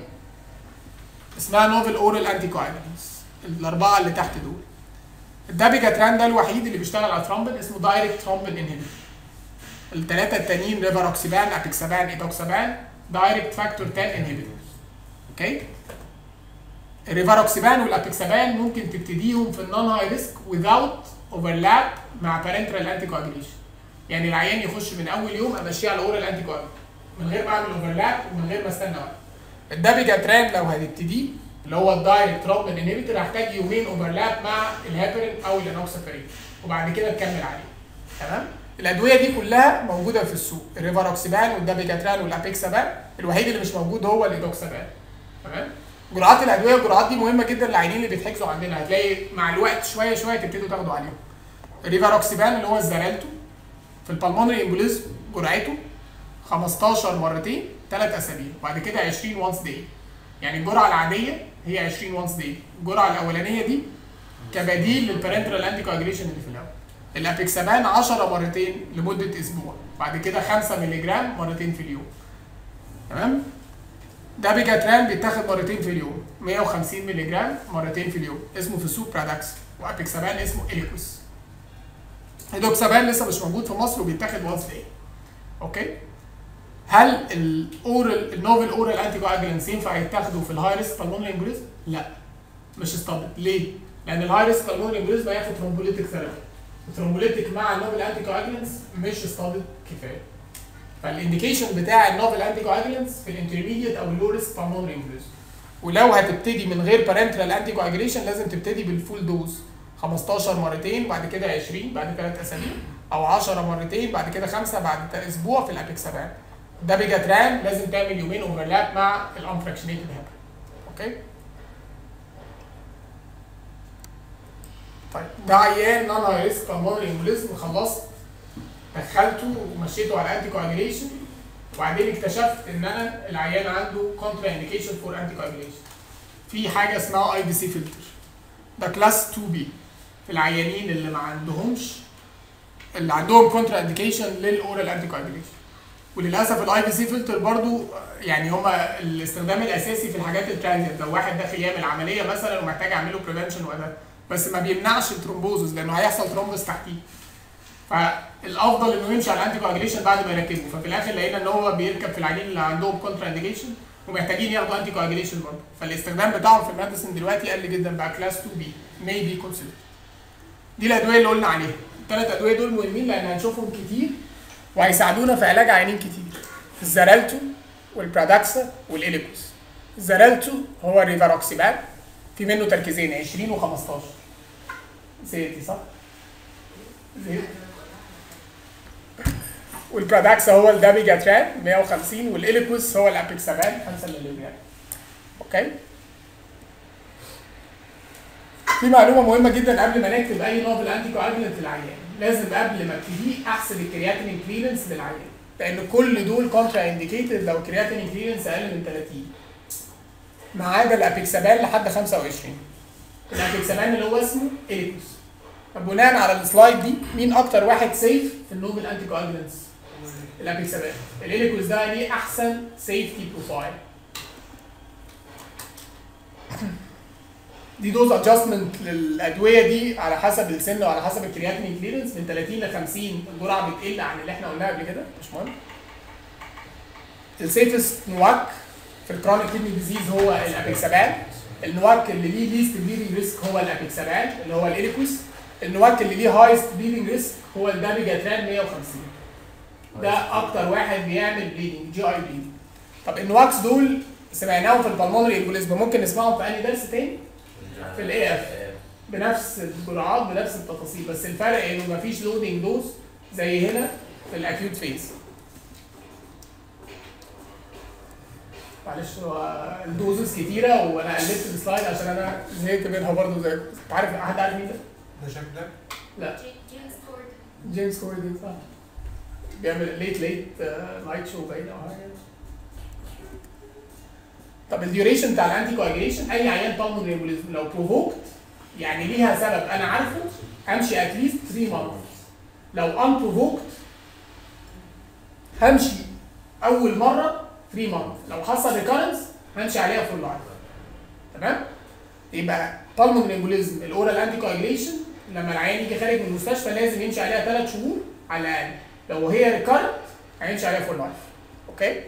اسمها نوفل اورال انتي كواجلنس الاربعه اللي تحت دول الدافيجاتران ده الوحيد اللي بيشتغل على ترومبن اسمه دايركت ترومبن انهبيتور الثلاثه التانيين ريفاروكسيبان ابيكسابان ايدوكسابان دايركت فاكتور 10 انهبيتورز اوكي الريفاروكسيبان والابيكسابان ممكن تبتديهم في النون هاي ريسك without اوفرلاب مع بارنترال انتي كواجليشن يعني العيان يخش من اول يوم امشيه على اورال انتي كواجليشن من غير ما اعمل اوفرلاب ومن غير ما استنى وقت الدافيجاتران لو هتبتديه اللي هو الدايركت ترومبن انهبيتور هحتاج يومين اوفرلاب مع الهابرين او الانوكسابارين وبعد كده تكمل عليه تمام الادويه دي كلها موجوده في السوق الريفاروكسيبان والدافيجاتران والابيكسابان الوحيد اللي مش موجود هو الايدوكسابان تمام جرعات الادويه الجرعات دي مهمه جدا للعيانين اللي بيتحجزوا عندنا هتلاقي مع الوقت شويه شويه تبتدوا تاخدوا عليهم الريفاروكسيبان اللي هو الزرالتو في البلمونري امبوليزم جرعته 15 مرتين ثلاث اسابيع وبعد كده 20 وانس داي يعني الجرعه العاديه هي 20 وانس داي الجرعه الاولانيه دي كبديل للبارنترال انتي كواجليشن اللي في الاول الابيكسابان 10 مرتين لمده اسبوع بعد كده 5 مللي جرام مرتين في اليوم تمام ده بيجاتران بيتاخد مرتين في اليوم 150 مللي جرام مرتين في اليوم اسمه في السوق برادكس وابيكسابان اسمه اليكوس الدوكسابان لسه مش موجود في مصر وبيتاخد وانس داي اوكي هل الاورال النوفل اورال انتي كواجلنس ينفع يتاخدوا في الهاي ريسك بالمونري امبوليزم؟ لا مش استابل ليه؟ لان الهاي ريسك بالمونري امبوليزم هياخد ترومبوليتيك ثيرابي الترومبوليتيك مع النوفل انتي كواجلنس مش استابل كفايه فالانديكيشن بتاع النوفل انتي كواجلنس في الانترميديت او اللو ريسك بالمونري امبوليزم ولو هتبتدي من غير بارنترال انتي كواجليشن لازم تبتدي بالفول دوز 15 مرتين بعد كده 20 بعد ثلاث اسابيع او 10 مرتين بعد كده خمسه بعد اسبوع في الابيكسابان ده بيجاتران لازم تعمل يومين اوفرلاب مع الانفراكشنيتد هابر اوكي طيب ده عيان نون هاي ريسك بالمونري امبوليزم خلصت دخلته ومشيته على انتي كواجيليشن وبعدين اكتشفت ان انا العيان عنده كونترا انديكيشن فور انتي كواجيليشن في حاجه اسمها اي بي سي فلتر ده كلاس 2 بي في العيانين اللي ما عندهمش اللي عندهم كونترا انديكيشن للاورال انتي كواجيليشن وللاسف الاي بي سي فلتر برضو يعني هما الاستخدام الاساسي في الحاجات الترانزيت لو واحد داخل يعمل عمليه مثلا ومحتاج اعمل له بريفنشن وده بس ما بيمنعش الترومبوزس لانه هيحصل ترومبس تحتيه فالافضل انه يمشي على الانتي كواجيليشن بعد ما يركبه ففي الاخر لقينا ان هو بيركب في العيانين اللي عندهم كونترا انديكيشن ومحتاجين ياخدوا انتي كواجيليشن برضه فالاستخدام بتاعهم في الميديسن دلوقتي قل جدا بقى كلاس 2 بي مي بي كونسيدر دي الادويه اللي قلنا عليها الثلاث ادويه دول مهمين لان هنشوفهم كتير وهيساعدونا في علاج عيانين كتير الزرالتو والبرادكسا والإليكوس الزرالتو هو الريفاروكسيبان في منه تركيزين 20 و15 زيتي صح؟ زيت والبرادكسا هو الدابيجاتران 150 والإليكوس هو الابيكسابان 5 مللي جرام اوكي في معلومه مهمه جدا قبل ما نكتب اي نوع بالانتي كواجولانت للعيان لازم قبل ما ابتدي احسب الكرياتين كليرنس للعيان لان كل دول كونترا انديكيتد لو الكرياتين كليرنس اقل من 30 ما عدا الابيكسابان لحد 25 الابيكسابان اللي هو اسمه اليكوس طب بناء على السلايد دي مين اكتر واحد سيف في النوبل انتي كواجلانتس الابيكسابان الاليكوس ده ليه احسن سيفتي بروفايل دي دوز ادجستمنت للادويه دي على حسب السن وعلى حسب الكرياتين كليرنس من 30 ل 50 الجرعه بتقل عن اللي احنا قلناها قبل كده مش مهم السيفست نواك في الكرونيك كيدني ديزيز هو الابيكسابان النواك اللي ليه ليست بليدنج ريسك هو الابيكسابان اللي هو الاليكوس النواك اللي ليه هايست بليدنج ريسك هو الدابيجاتران 150 ده اكتر واحد بيعمل بليدنج جي اي بليدنج طب النواكس دول سمعناهم في البلمونري امبوليزم ممكن نسمعهم في اي درس تاني في الاي اف بنفس الجرعات بنفس التفاصيل بس الفرق انه مفيش لودنج دوز زي هنا في الاكيوت فيز معلش هو الدوزز كتيره وانا قلبت السلايد عشان انا زهقت منها برضه زي انت عارف حد عارف مين ده؟
ده جاك بلاك
لا
جيمس كورد
جيمس كوردن صح بيعمل ليت ليت نايت شو باين او حاجه طب الديوريشن بتاع الانتي كواجريشن اي عيان بالمونري امبوليزم لو بروفوكت يعني ليها سبب انا عارفه امشي اتليست 3 مانث لو ان بروفوكت همشي اول مره 3 مانث لو حصل ريكارنس همشي عليها فول لايف تمام يبقى بالمونري امبوليزم الاورال انتي كواجريشن لما العيان يجي خارج من المستشفى لازم يمشي عليها 3 شهور على الاقل لو هي ريكارنت هيمشي عليها فول لايف اوكي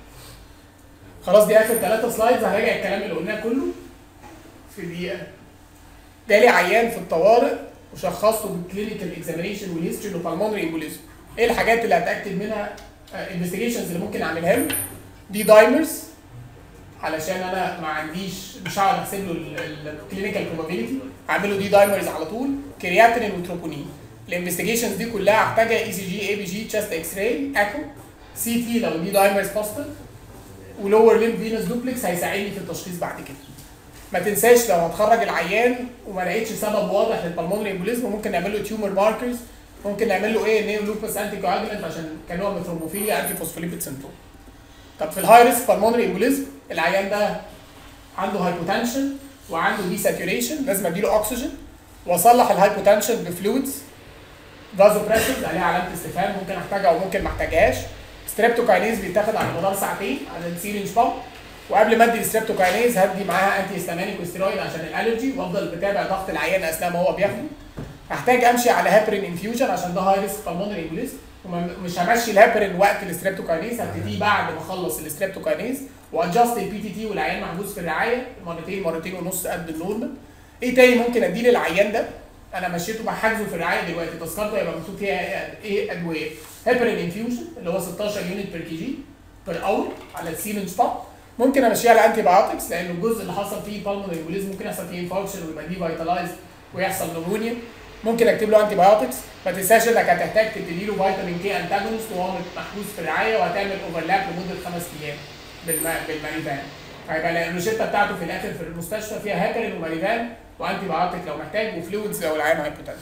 خلاص دي اخر ثلاثة سلايدز هراجع الكلام اللي قلناه كله في دقيقة جالي عيان في الطوارئ وشخصته بالكلينيكال اكزامينيشن والهيستوري بالمونري امبوليزم ايه الحاجات اللي هتاكد منها انفستيجيشنز اللي ممكن اعملها له دي دايمرز علشان انا ما عنديش مش هقعد احسب له الكلينيكال بروبابيلتي اعمل له دي دايمرز على طول كرياتين وتروبونين الانفستيجيشنز دي كلها هحتاجها اي سي جي اي بي جي تشست اكس راي اكو سي تي لو دي دايمرز بوستر ولور ليم فينوس دوبلكس هيساعدني في التشخيص بعد كده ما تنساش لو هتخرج العيان وما لقيتش سبب واضح للبلمونري امبوليزم ممكن نعمل له تيومر ماركرز ممكن نعمل له ايه نيو لوبس انتي كواجلنت عشان كنوع من ثرومبوفيليا انتي فوسفوليبيد سندروم طب في الهاي ريسك بالمونري امبوليزم العيان ده عنده هايبوتنشن وعنده دي ساتوريشن لازم اديله اكسجين واصلح الهايبوتنشن بفلويدز فازو بريسرز عليها علامه استفهام ممكن احتاجها وممكن ما احتاجهاش ستريبتوكاينيز بيتاخد على مدار ساعتين على السيرنج بامب وقبل ما ادي الستريبتوكاينيز هدي معاها انتي هيستامينيك وستيرويد عشان الالرجي وافضل بتابع ضغط العيان اثناء ما هو بياخده هحتاج امشي على هابرين انفيوجن عشان ده هاي ريسك بالمونري امبوليزم ومش همشي الهابرين وقت الستريبتوكاينيز هبتدي بعد ما اخلص الستريبتوكاينيز وادجست البي تي تي والعيان محجوز في الرعايه مرتين مرتين ونص قد النورمال ايه تاني ممكن اديه للعيان ده انا مشيته بحجزه في الرعايه دلوقتي تذكرته هيبقى مكتوب فيها ايه ادويه هيبرين انفيوجن اللي هو 16 يونت بير كي جي بير اور على السيرنج ستوب ممكن امشيه على انتي بايوتكس لان الجزء اللي حصل فيه بالمونري امبوليزم ممكن يحصل فيه انفاركشن ويبقى دي فيتالايز ويحصل نمونيا ممكن اكتب له انتي بايوتكس ما تنساش انك هتحتاج تدي له فيتامين كي انتاجونست وهو محجوز في الرعايه وهتعمل اوفرلاب لمده خمس ايام بالما بالماريفان فيبقى الروشته بتاعته في الاخر في المستشفى فيها هيبرين وماريفان وانتي بايوتيك لو محتاج وفلويدز لو العيان هايبوتنسيف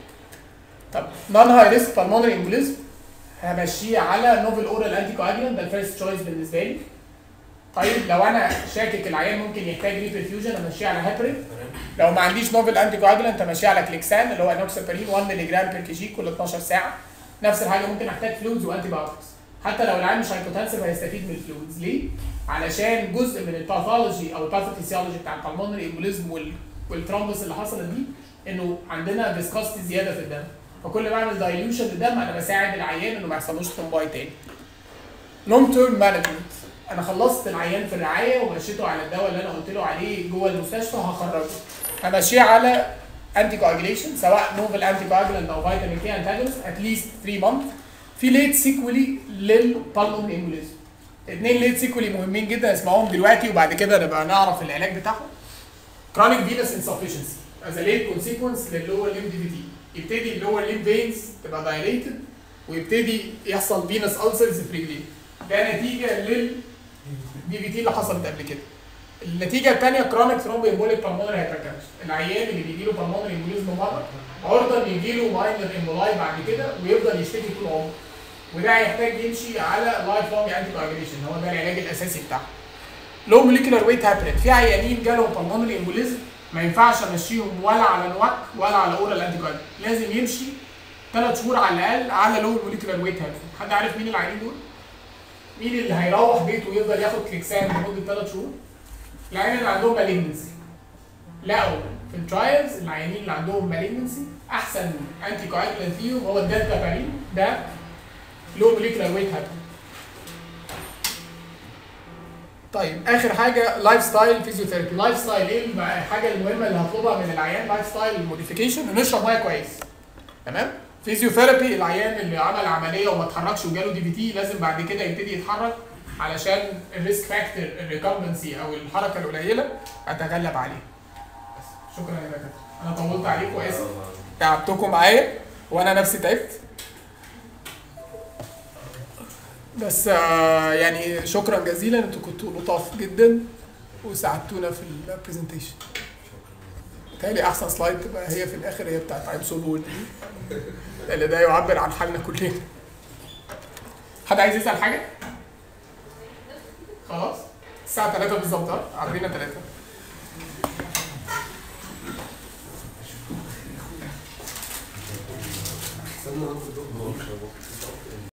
طب نون هاي ريسك بالمونري امبوليزم همشيه على نوفل اورال انتي كواجلانت ده الفيرست تشويس بالنسبه لي طيب لو انا شاكك العيان ممكن يحتاج ريبرفيوجن امشيه على هيبرين لو ما عنديش نوفل انتي كواجلانت امشيه على كليكسان اللي هو انوكسابارين 1 مللي جرام بير كي جي كل 12 ساعه نفس الحاجه ممكن احتاج فلويدز وانتي بايوتكس حتى لو العيان مش هايبوتنسيف هيستفيد من الفلويدز ليه؟ علشان جزء من الباثولوجي او الباثوفيسيولوجي بتاع البلمونري امبوليزم وال والترومبس اللي حصلت دي انه عندنا فيسكوستي زياده في الدم فكل ما اعمل دايلوشن للدم انا بساعد العيان انه ما يحصلوش ثرومباي تاني لونج تيرم مانجمنت انا خلصت العيان في الرعايه ومشيته على الدواء اللي انا قلت له عليه جوه المستشفى هخرجه همشيه على انتي كواجليشن سواء نوفل انتي كواجلانت او فيتامين كي انتاجونست اتليست 3 مانث في ليت سيكولي للبالمونري امبوليزم اثنين ليت سيكولي مهمين جدا اسمعوهم دلوقتي وبعد كده نبقى نعرف العلاج بتاعهم chronic venous insufficiency as a late consequence للlower limb DVT يبتدي اللور limb veins تبقى dilated ويبتدي يحصل venous ulcers في رجليه ده نتيجه لل DVT اللي حصلت قبل كده النتيجه الثانيه chronic thromboembolic pulmonary hypertension العيان اللي بيجي له pulmonary embolism مره عرضه ان يجي له minor emboli بعد كده ويفضل يشتكي طول عمره وده هيحتاج يمشي على لايف لونج انتي كواجوليشن هو ده العلاج الاساسي بتاعه لو موليكولار ويت هابرين في عيانين جالهم بالمونري امبوليزم ما ينفعش امشيهم ولا على نواك ولا على اورال انتي كوادلانت لازم يمشي ثلاث شهور على الاقل على لو موليكولار ويت هيلث حد عارف مين العيانين دول؟ مين اللي هيروح بيته ويفضل ياخد كليكسان لمده ثلاث شهور؟ العيانين اللي عندهم مالجنسي لقوا في الترايلز العيانين اللي عندهم مالجنسي احسن انتي كواجولانت فيهم هو الدلتابارين ده لو موليكولار ويت هيلث طيب اخر حاجه لايف ستايل فيزيوثيرابي لايف ستايل ايه الم- الحاجه المهمه اللي هطلبها من العيان لايف ستايل موديفيكيشن نشرب ميه كويس تمام فيزيوثيرابي العيان اللي عمل عمليه وما اتحركش وجاله دي في تي لازم بعد كده يبتدي يتحرك علشان الريسك فاكتور الريكمبنسي او الحركه القليله اتغلب عليه بس شكرا يا دكاتره انا طولت عليكم واسف تعبتكم معايا وانا نفسي تعبت بس آه، يعني شكرا جزيلا انتوا كنتوا لطاف جدا وساعدتونا في البرزنتيشن تالي احسن سلايد تبقى هي في الاخر هي بتاعت عيب سولون لان ده يعبر عن حالنا كلنا حد عايز يسال حاجه خلاص الساعه 3 بالظبط ها عارفين 3
استنى ناخد دكتور